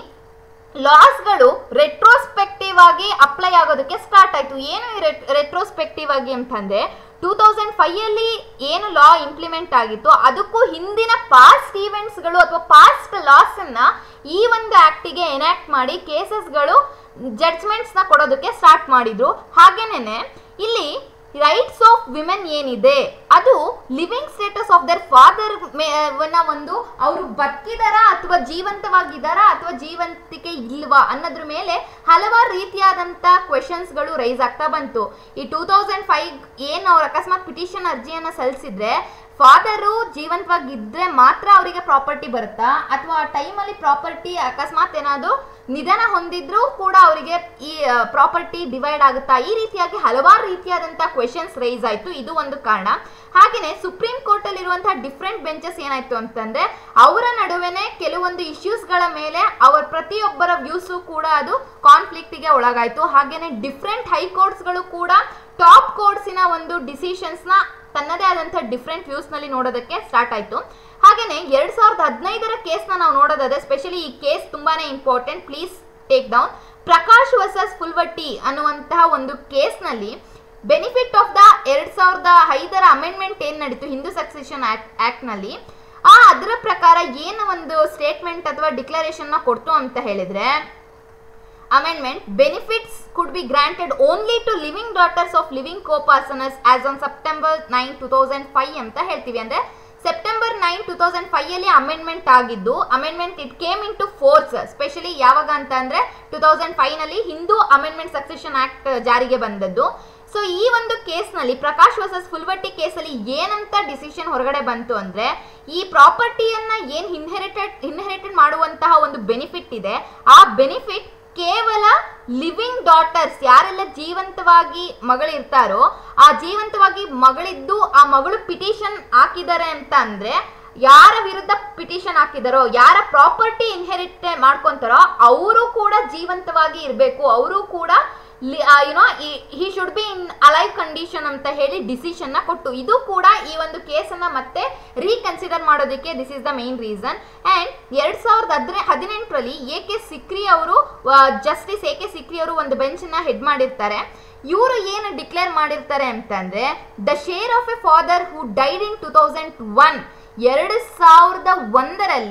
ಲಾಸ್ಗಳು ರೆಟ್ರೋಸ್ಪೆಕ್ಟಿವ್ ಆಗಿ ಅಪ್ಲೈ ಆಗೋದಕ್ಕೆ ಸ್ಟಾರ್ಟ್ ಆಯಿತು ಏನು ರೆಟ್ರೋಸ್ಪೆಕ್ಟಿವ್ ಆಗಿ ಅಂತಂದ್ರೆ ಟೂ ತೌಸಂಡ್ ಫೈವ್ ಅಲ್ಲಿ ಏನು ಲಾ ಇಂಪ್ಲಿಮೆಂಟ್ ಆಗಿತ್ತು ಅದಕ್ಕೂ ಹಿಂದಿನ ಪಾಸ್ಟ್ ಈವೆಂಟ್ಸ್ಗಳು ಅಥವಾ ಪಾಸ್ಟ್ ಲಾಸ್ ಅನ್ನ ಈ ಒಂದು ಆಕ್ಟಿಗೆ ಎನಾಕ್ಟ್ ಮಾಡಿ ಕೇಸಸ್ಗಳು ಜಡ್ಜ್ಮೆಂಟ್ಸ್ನ ಕೊಡೋದಕ್ಕೆ ಸ್ಟಾರ್ಟ್ ಮಾಡಿದ್ರು ಹಾಗೇನೆ ಇಲ್ಲಿ ರೈಟ್ಸ್ ಆಫ್ ವಿಮೆನ್ ಏನಿದೆ ಅದು living status of their father ಒಂದು ಅವರು ಬದುಕಿದಾರ ಅಥವಾ ಜೀವಂತವಾಗಿದ್ದಾರ ಅಥವಾ ಜೀವಂತಿಕೆ ಇಲ್ವಾ ಅನ್ನೋದ್ರ ಮೇಲೆ ಹಲವಾರು ರೀತಿಯಾದಂಥ ಕ್ವೆಶನ್ಸ್ಗಳು ರೈಸ್ ಆಗ್ತಾ ಬಂತು ಈ ಟೂ ತೌಸಂಡ್ ಫೈವ್ ಏನು ಅವ್ರು ಅಕಸ್ಮಾತ್ ಪಿಟಿಷನ್ ಅರ್ಜಿಯನ್ನು ಸಲ್ಲಿಸಿದ್ರೆ ಫಾದರು ಜೀವಂತವಾಗಿದ್ರೆ ಮಾತ್ರ ಅವರಿಗೆ ಪ್ರಾಪರ್ಟಿ ಬರುತ್ತಾ ಅಥವಾ ಆ ಟೈಮಲ್ಲಿ ಪ್ರಾಪರ್ಟಿ ಅಕಸ್ಮಾತ್ ಏನಾದರೂ ನಿಧನ ಹೊಂದಿದ್ರೂ ಕೂಡ ಅವರಿಗೆ ಈ ಪ್ರಾಪರ್ಟಿ ಡಿವೈಡ್ ಆಗುತ್ತಾ ಈ ರೀತಿಯಾಗಿ ಹಲವಾರು ರೀತಿಯಾದಂಥ ಕ್ವೆಶನ್ಸ್ ರೈಸ್ ಆಯಿತು ಇದು ಒಂದು ಕಾರಣ ಹಾಗೆಯೇ ಸುಪ್ರೀಂ ಕೋರ್ಟಲ್ಲಿ ಇರುವಂತಹ ಡಿಫ್ರೆಂಟ್ ಬೆಂಚಸ್ ಏನಾಯ್ತು ಅಂತಂದ್ರೆ ಅವರ ನಡುವೆನೆ ಕೆಲವೊಂದು ಇಶ್ಯೂಸ್ಗಳ ಮೇಲೆ ಅವರ ಪ್ರತಿಯೊಬ್ಬರ ವ್ಯೂಸು ಕೂಡ ಅದು ಕಾನ್ಫ್ಲಿಕ್ಟಿಗೆ ಒಳಗಾಯಿತು ಹಾಗೆಯೇ ಡಿಫ್ರೆಂಟ್ ಹೈಕೋರ್ಟ್ಸ್ಗಳು ಕೂಡ ಟಾಪ್ ಕೋರ್ಟ್ಸಿನ ಒಂದು ಡಿಸಿಷನ್ಸ್ನ ತನ್ನದೇ ಆದಂಥ ಡಿಫ್ರೆಂಟ್ ವ್ಯೂಸ್ನಲ್ಲಿ ನೋಡೋದಕ್ಕೆ ಸ್ಟಾರ್ಟ್ ಆಯಿತು ಹಾಗೆಯೇ ಎರಡು ಸಾವಿರದ ಹದಿನೈದರ ಕೇಸ್ನ ನಾವು ನೋಡೋದಾದ್ರೆ ಸ್ಪೆಷಲಿ ಈ ಕೇಸ್ ತುಂಬಾನೇ important please take down Prakash versus Phulavati ಅನ್ನುವಂತಹ ಒಂದು ಕೇಸ್ನಲ್ಲಿ ಬೆನಿಫಿಟ್ ಆಫ್ ದ ಎರಡ್ ಸಾವಿರದ ಐದರ ಅಮೆಂಡ್ಮೆಂಟ್ ಏನು ನಡೀತು ಹಿಂದೂ ಸಕ್ಸೆಷನ್ ಆಕ್ಟ್ನಲ್ಲಿ ಆ ಅದರ ಪ್ರಕಾರ ಏನು ಒಂದು ಸ್ಟೇಟ್ಮೆಂಟ್ ಅಥವಾ ಡಿಕ್ಲರೇಷನ್ನ ಕೊಡ್ತು ಅಂತ ಹೇಳಿದ್ರೆ amendment benefits could be granted only to living daughters of living co-partners as on September 9 2005 ಅಂತ ಹೇಳ್ತೀವಿ ಅಂದ್ರೆ September nine two thousand five ಅಲ್ಲಿ ಅಮೆಂಡ್ಮೆಂಟ್ ಆಗಿದ್ದು amendment it came into force specially ಯಾವಾಗ ಅಂತ ಅಂದ್ರೆ ಟೂ ತೌಸಂಡ್ ಫೈವ್ ನಲ್ಲಿ Hindu amendment succession act ಜಾರಿಗೆ ಬಂದದ್ದು ಸೊ ಈ ಒಂದು ಕೇಸ್ನಲ್ಲಿ ಪ್ರಕಾಶ್ ವರ್ಸಸ್ ಫುಲ್ವಟ್ಟಿ ಕೇಸಲ್ಲಿ ಏನಂತ ಡಿಸಿಷನ್ ಹೊರಗಡೆ ಬಂತು ಅಂದ್ರೆ ಈ ಪ್ರಾಪರ್ಟಿಯನ್ನ ಏನ್ ಇನ್ಹೆರಿಟೆಡ್ ಇನ್ಹೆರಿಟೆಡ್ ಮಾಡುವಂತಹ ಒಂದು ಬೆನಿಫಿಟ್ ಇದೆ ಆ ಬೆನಿಫಿಟ್ ಕೇವಲ ಲಿವಿಂಗ್ ಡಾಟರ್ಸ್ ಯಾರೆಲ್ಲ ಜೀವಂತವಾಗಿ ಮಗಳಿರ್ತಾರೋ ಆ ಜೀವಂತವಾಗಿ ಮಗಳಿದ್ದು ಆ ಮಗಳು ಪಿಟಿಷನ್ ಹಾಕಿದ್ದಾರೆ ಅಂತ ಅಂದ್ರೆ ಯಾರ ವಿರುದ್ಧ ಪಿಟಿಷನ್ ಹಾಕಿದಾರೋ ಯಾರ ಪ್ರಾಪರ್ಟಿ ಇನ್ಹೆರಿಟ್ ಮಾಡ್ಕೊಂತಾರೋ ಅವರು ಕೂಡ ಜೀವಂತವಾಗಿ ಇರಬೇಕು ಅವರು ಕೂಡ you know he should be in alive condition ಅಂತ ಹೇಳಿ ಡಿಸಿಷನ್ ನ ಕೊಟ್ಟು ಇದು ಕೂಡ ಈ ಒಂದು ಕೇಸನ್ನ ಮತ್ತೆ ರೀಕನ್ಸಿಡರ್ ಮಾಡೋದಕ್ಕೆ this is the main reason and ಎರಡ್ ಸಾವಿರದ ಹದಿನೆ ಹದಿನೆಂಟರಲ್ಲಿ ಎ ಕೆ ಸಿಕ್ರಿ ಅವರು ಜಸ್ಟಿಸ್ ಎ ಕೆ ಸಿಕ್ರಿ ಅವರು ಒಂದು ಬೆಂಚನ್ನ ಹೆಡ್ ಮಾಡಿರ್ತಾರೆ ಇವರು ಏನು ಡಿಕ್ಲೇರ್ ಮಾಡಿರ್ತಾರೆ ಅಂತಂದ್ರೆ the share of a father who died in two thousand one ಎರಡು ಸಾವಿರದ ಒಂದರಲ್ಲಿ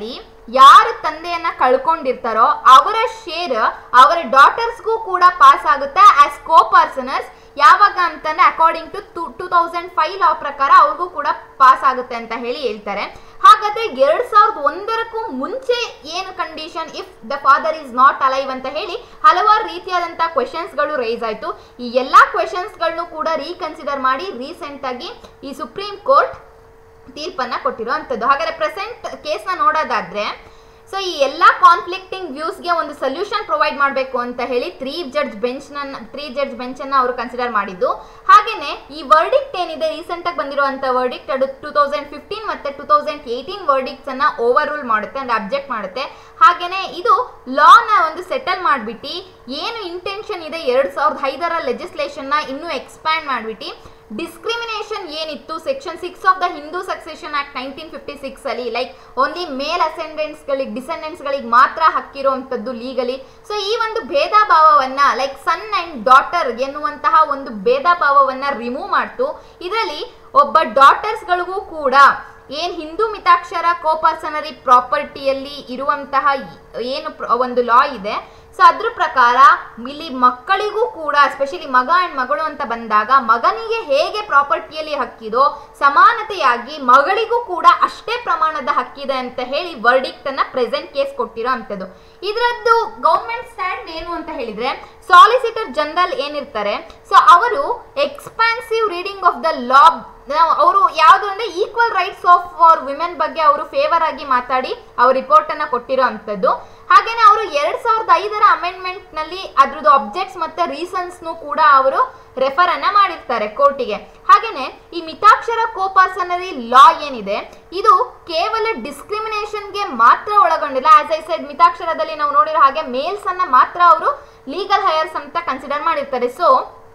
ಯಾರು ತಂದೆಯನ್ನ ಕಳ್ಕೊಂಡಿರ್ತಾರೋ ಅವರ ಶೇರ್ ಅವರ ಡಾಟರ್ಸ್ಗೂ ಕೂಡ ಪಾಸ್ ಆಗುತ್ತೆ ಆಸ್ ಕೋ ಪರ್ಸನರ್ಸ್ ಯಾವಾಗ ಅಂತಂದ್ರೆ according to two two thousand five law ಪ್ರಕಾರ ಅವ್ರಿಗೂ ಕೂಡ ಪಾಸ್ ಆಗುತ್ತೆ ಅಂತ ಹೇಳಿ ಹೇಳ್ತಾರೆ ಹಾಗಾದ್ರೆ ಎರಡ್ ಸಾವಿರದ ಒಂದರಕ್ಕೂ ಮುಂಚೆ ಏನು condition if the father is not alive ಅಂತ ಹೇಳಿ ಹಲವಾರು ರೀತಿಯಾದಂತಹ ಕ್ವೆಶನ್ಸ್ಗಳು ರೈಸ್ ಆಯ್ತು ಈ ಎಲ್ಲಾ ಕ್ವೆಶನ್ಸ್ಗಳನ್ನು ಕೂಡ ರೀಕನ್ಸಿಡರ್ ಮಾಡಿ ರೀಸೆಂಟ್ ಆಗಿ ಈ ಸುಪ್ರೀಂ ಕೋರ್ಟ್ ತೀರ್ಪನ್ನ ಕೊಟ್ಟಿರೋ ಅಂಥದ್ದು ಹಾಗಾದ್ರೆ ಪ್ರೆಸೆಂಟ್ ಕೇಸ್ನ ನೋಡೋದಾದ್ರೆ ಸೊ ಈ ಎಲ್ಲ ಕಾನ್ಫ್ಲಿಕ್ಟಿಂಗ್ ವ್ಯೂಸ್ಗೆ ಒಂದು ಸೊಲ್ಯೂಷನ್ ಪ್ರೊವೈಡ್ ಮಾಡಬೇಕು ಅಂತ ಹೇಳಿ ತ್ರೀ ಜಡ್ಜ್ ಬೆಂಚ್ನ ತ್ರೀ ಜಡ್ಜ್ ಬೆಂಚನ್ನು ಅವರು ಕನ್ಸಿಡರ್ ಮಾಡಿದ್ದು ಹಾಗೇನೆ ಈ ವರ್ಡಿಕ್ಟ್ ಏನಿದೆ ರೀಸೆಂಟಾಗಿ ಬಂದಿರುವಂಥ ವರ್ಡಿಕ್ಟ್ ಅದು ಟೂ ತೌಸಂಡ್ ಫಿಫ್ಟೀನ್ ಮತ್ತು ಟೂ ತೌಸಂಡ್ ಏಯ್ಟೀನ್ ವರ್ಡಿಕ್ಟ್ಸ್ ಅನ್ನ ಓವರ್ ರೂಲ್ ಮಾಡುತ್ತೆ ಅಂದ್ರೆ ಅಬ್ಜೆಕ್ಟ್ ಮಾಡುತ್ತೆ ಹಾಗೇನೆ ಇದು ಲಾನ ಒಂದು ಸೆಟಲ್ ಮಾಡಿಬಿಟ್ಟು ಏನು ಇಂಟೆನ್ಷನ್ ಇದೆ ಎರಡು ಸಾವಿರದ ಐದರ ಲೆಜಿಸ್ಲೇಷನ್ನ ಇನ್ನೂ ಎಕ್ಸ್ಪ್ಯಾಂಡ್ ಮಾಡಿಬಿಟ್ಟು ಡಿಸ್ಕ್ರಿಮಿನೇಷನ್ ಏನಿತ್ತು section six of the Hindu succession act nineteen fifty six ಅಲ್ಲಿ ಲೈಕ್ ಓನ್ಲಿ ಮೇಲ್ ಅಸೆಂಡೆಂಟ್ಸ್ಗಳಿಗೆ ಡಿಸೆಂಡೆಂಟ್ಸ್ಗಳಿಗೆ ಮಾತ್ರ ಹಕ್ಕಿರುವಂಥದ್ದು ಲೀಗಲಿ ಸೊ ಈ ಒಂದು ಭೇದ ಭಾವವನ್ನ ಲೈಕ್ ಸನ್ ಅಂಡ್ ಡಾಟರ್ ಎನ್ನುವಂತಹ ಒಂದು ಭೇದ ಭಾವವನ್ನ ರಿಮೂವ್ ಮಾಡ್ತು ಇದರಲ್ಲಿ ಒಬ್ಬ ಡಾಟರ್ಸ್ಗಳಿಗೂ ಕೂಡ ಏನ್ ಹಿಂದೂ ಮಿತಾಕ್ಷರ ಕೋಪರ್ಸನರಿ ಪ್ರಾಪರ್ಟಿಯಲ್ಲಿ ಇರುವಂತಹ ಏನು ಪ್ರ- ಒಂದು ಲಾ ಇದೆ ಸೊ ಅದ್ರ ಪ್ರಕಾರ ಇಲ್ಲಿ ಮಕ್ಕಳಿಗೂ ಕೂಡ ಸ್ಪೆಷಲಿ ಮಗ ಅಂಡ್ ಮಗಳು ಅಂತ ಬಂದಾಗ ಮಗನಿಗೆ ಹೇಗೆ ಪ್ರಾಪರ್ಟಿಯಲ್ಲಿ ಹಕ್ಕಿದೋ ಸಮಾನತೆಯಾಗಿ ಮಗಳಿಗೂ ಕೂಡ ಅಷ್ಟೇ ಪ್ರಮಾಣದ ಹಕ್ಕಿದೆ ಅಂತ ಹೇಳಿ ವರ್ಡಿಕ್ಟ್ ಅನ್ನ ಪ್ರೆಸೆಂಟ್ ಕೇಸ್ ಕೊಟ್ಟಿರೋ ಅಂಥದ್ದು ಇದರದ್ದು ಗೌರ್ಮೆಂಟ್ ಸ್ಟ್ಯಾಂಡ್ ಏನು ಅಂತ ಹೇಳಿದ್ರೆ ಸಾಲಿಸಿಟರ್ ಜನರಲ್ ಏನಿರ್ತಾರೆ ಸೊ ಅವರು expansive reading of the law ಅವರು ಯಾವುದು ಅಂದ್ರೆ equal rights of for women ಬಗ್ಗೆ ಅವರು ಫೇವರ್ ಆಗಿ ಮಾತಾಡಿ ಅವ್ರ ರಿಪೋರ್ಟ್ ಅನ್ನ ಕೊಟ್ಟಿರೋ ಅಂಥದ್ದು ಹಾಗೇನೆ ಅವರು ಎರಡ್ ಸಾವಿರದ ಐದರ ಅಮೆಂಡ್ಮೆಂಟ್ ನಲ್ಲಿ ಅದ್ರದ್ದು ಅಬ್ಜೆಕ್ಟ್ಸ್ ಮತ್ತೆ ರೀಸನ್ಸ್ ಕೂಡ ಅವರು ರೆಫರ್ ಅನ್ನ ಮಾಡಿರ್ತಾರೆ ಕೋರ್ಟಿಗೆ ಹಾಗೇನೆ ಈ ಮಿತಾಕ್ಷರ ಕೋಪಾಸನರಿ ಲಾ ಏನಿದೆ ಇದು ಕೇವಲ ಡಿಸ್ಕ್ರಿಮಿನೇಷನ್ಗೆ ಮಾತ್ರ ಒಳಗೊಂಡಿಲ್ಲ ಆಸ್ ಐ ಸೈಡ್ ಮಿತಾಕ್ಷರದಲ್ಲಿ ನಾವು ನೋಡಿರೋ ಹಾಗೆ ಮೇಲ್ಸ್ ಅನ್ನ ಮಾತ್ರ ಅವರು ಲೀಗಲ್ ಹೈಯರ್ಸ್ ಅಂತ ಕನ್ಸಿಡರ್ ಮಾಡಿರ್ತಾರೆ ಸೊ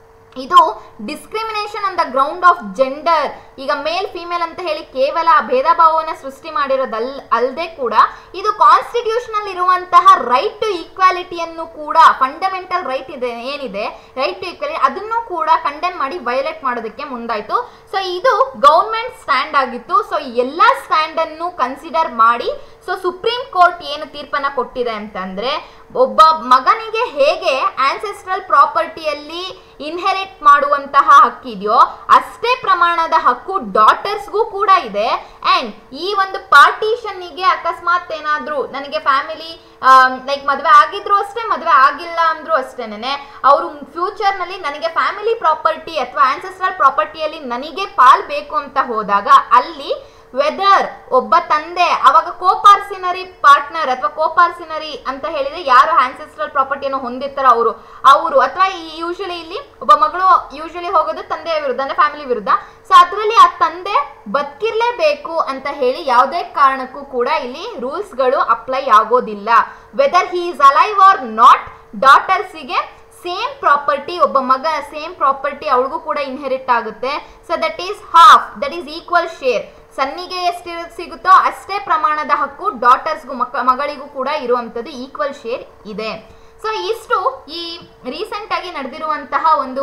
ಇದು discrimination on the ground of gender ಈಗ ಮೇಲ್ ಫಿಮೇಲ್ ಅಂತ ಹೇಳಿ ಕೇವಲ ಆ ಭೇದ ಭಾವವನ್ನು ಸೃಷ್ಟಿ ಮಾಡಿರೋದಲ್ ಅಲ್ಲದೆ ಕೂಡ ಇದು ಕಾನ್ಸ್ಟಿಟ್ಯೂಷನಲ್ ಇರುವಂತಹ ರೈಟ್ ಟು ಈಕ್ವಾಲಿಟಿಯನ್ನು ಕೂಡ ಫಂಡಮೆಂಟಲ್ ರೈಟ್ ಇದೆ ಏನಿದೆ ರೈಟ್ ಟು ಈಕ್ವಾಲಿಟಿ ಅದನ್ನು ಕೂಡ ಕಂಡೆಮ್ ಮಾಡಿ ವೈಲೇಟ್ ಮಾಡೋದಕ್ಕೆ ಮುಂದಾಯ್ತು ಸೊ ಇದು ಗೌರ್ಮೆಂಟ್ ಸ್ಟ್ಯಾಂಡ್ ಆಗಿತ್ತು ಸೊ ಎಲ್ಲ ಸ್ಟ್ಯಾಂಡ್ ಅನ್ನು ಕನ್ಸಿಡರ್ ಮಾಡಿ ಸೊ ಸುಪ್ರೀಂ ಕೋರ್ಟ್ ಏನು ತೀರ್ಪನ್ನ ಕೊಟ್ಟಿದೆ ಅಂತಂದ್ರೆ ಒಬ್ಬ ಮಗನಿಗೆ ಹೇಗೆ ಆನ್ಸೆಸ್ಟ್ರಲ್ ಪ್ರಾಪರ್ಟಿಯಲ್ಲಿ ಇನ್ಹೆರಿಟ್ ಮಾಡುವಂತಹ ಹಕ್ಕಿದೆಯೋ ಅಷ್ಟೇ ಪ್ರಮಾಣದ ಹಕ್ಕು ಡಾಟರ್ಸ್ಗೂ ಕೂಡ ಇದೆ ಅಂಡ್ ಈ ಒಂದು ಪಾರ್ಟಿಷನ್ನಿಗೆ ಅಕಸ್ಮಾತ್ ಏನಾದ್ರೂ ನನಗೆ ಫ್ಯಾಮಿಲಿ ಲೈಕ್ ಮದುವೆ ಆಗಿದ್ರು ಅಷ್ಟೇ ಮದುವೆ ಆಗಿಲ್ಲ ಅಂದ್ರೂ ಅಷ್ಟೇನೆ ಅವರು ಫ್ಯೂಚರ್ನಲ್ಲಿ ನನಗೆ ಫ್ಯಾಮಿಲಿ ಪ್ರಾಪರ್ಟಿ ಅಥವಾ ಆನ್ಸೆಸ್ಟ್ರಲ್ ಪ್ರಾಪರ್ಟಿಯಲ್ಲಿ ನನಗೆ ಪಾಲ್ ಬೇಕು ಅಂತ ಹೋದಾಗ ಅಲ್ಲಿ ವೆದರ್ ಒಬ್ಬ ತಂದೆ ಅವಾಗ ಕೋಪಾರ್ಸಿನರಿ ಪಾರ್ಟ್ನರ್ ಅಥವಾ ಕೋಪಾರ್ಸಿನರಿ ಅಂತ ಹೇಳಿದ್ರೆ ಯಾರು ಆನ್ಸೆಸ್ಟ್ರಲ್ ಪ್ರಾಪರ್ಟಿಯನ್ನು ಹೊಂದಿರ್ತಾರೋ ಅವರು ಅವರು ಅಥವಾ ಯೂಶಲಿ ಇಲ್ಲಿ ಒಬ್ಬ ಮಗಳು ಯೂಶಲಿ ಹೋಗೋದು ತಂದೆಯ ವಿರುದ್ಧ ಅಂದ್ರೆ ಫ್ಯಾಮಿಲಿ ವಿರುದ್ಧ ಸೊ ಅದರಲ್ಲಿ ಆ ತಂದೆ ಬದುಕಿರ್ಲೇಬೇಕು ಅಂತ ಹೇಳಿ ಯಾವುದೇ ಕಾರಣಕ್ಕೂ ಕೂಡ ಇಲ್ಲಿ ರೂಲ್ಸ್ಗಳು ಅಪ್ಲೈ ಆಗೋದಿಲ್ಲ whether he is alive or not ಡಾಟರ್ಸಿಗೆ ಸೇಮ್ ಪ್ರಾಪರ್ಟಿ ಒಬ್ಬ ಮಗ ಸೇಮ್ ಪ್ರಾಪರ್ಟಿ ಅವಳಿಗೂ ಕೂಡ ಇನ್ಹೆರಿಟ್ ಆಗುತ್ತೆ so that is half that is equal share ಸನ್ನಿಗೆ ಎಷ್ಟು ಸಿಗುತ್ತೋ ಅಷ್ಟೇ ಪ್ರಮಾಣದ ಹಕ್ಕು ಡಾಟರ್ಸ್ಗೂ ಮಕ್ಕ ಮಗಳಿಗೂ ಕೂಡ ಇರುವಂಥದ್ದು ಈಕ್ವಲ್ ಶೇರ್ ಇದೆ ಸೊ ಇಷ್ಟು ಈ ರೀಸೆಂಟ್ ಆಗಿ ನಡೆದಿರುವಂತಹ ಒಂದು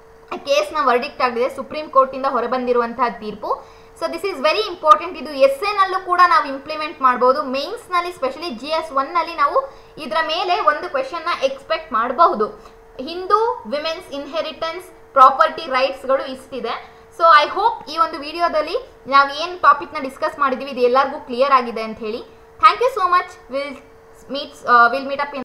ಕೇಸ್ನ ವರ್ಡಿಕ್ಟ್ ಆಗಿದೆ ಸುಪ್ರೀಂ ಕೋರ್ಟಿಂದ ಹೊರಬಂದಿರುವಂತಹ ತೀರ್ಪು so this is very important ಇದು ಎಸ್ ನಲ್ಲೂ ಕೂಡ ನಾವು ಇಂಪ್ಲಿಮೆಂಟ್ ಮಾಡ್ಬೋದು ಮೇನ್ಸ್ನಲ್ಲಿ ಸ್ಪೆಷಲಿ ಜಿ ಎಸ್ ಒನ್ನಲ್ಲಿ ನಾವು ಇದರ ಮೇಲೆ ಒಂದು ಕ್ವೆಶನ್ನ ಎಕ್ಸ್ಪೆಕ್ಟ್ ಮಾಡಬಹುದು ಹಿಂದೂ ವಿಮೆನ್ಸ್ ಇನ್ಹೆರಿಟೆನ್ಸ್ ಪ್ರಾಪರ್ಟಿ ರೈಟ್ಸ್ಗಳು ಇಷ್ಟಿದೆ ಸೊ ಐ ಹೋಪ್ ಈ ಒಂದು ವಿಡಿಯೋದಲ್ಲಿ ನಾವು ಏನು ಟಾಪಿಕ್ನ ಡಿಸ್ಕಸ್ ಮಾಡಿದ್ದೀವಿ ಇದು ಎಲ್ಲರಿಗೂ ಕ್ಲಿಯರ್ ಆಗಿದೆ ಅಂತ ಹೇಳಿ thank you so much will meets will meet up in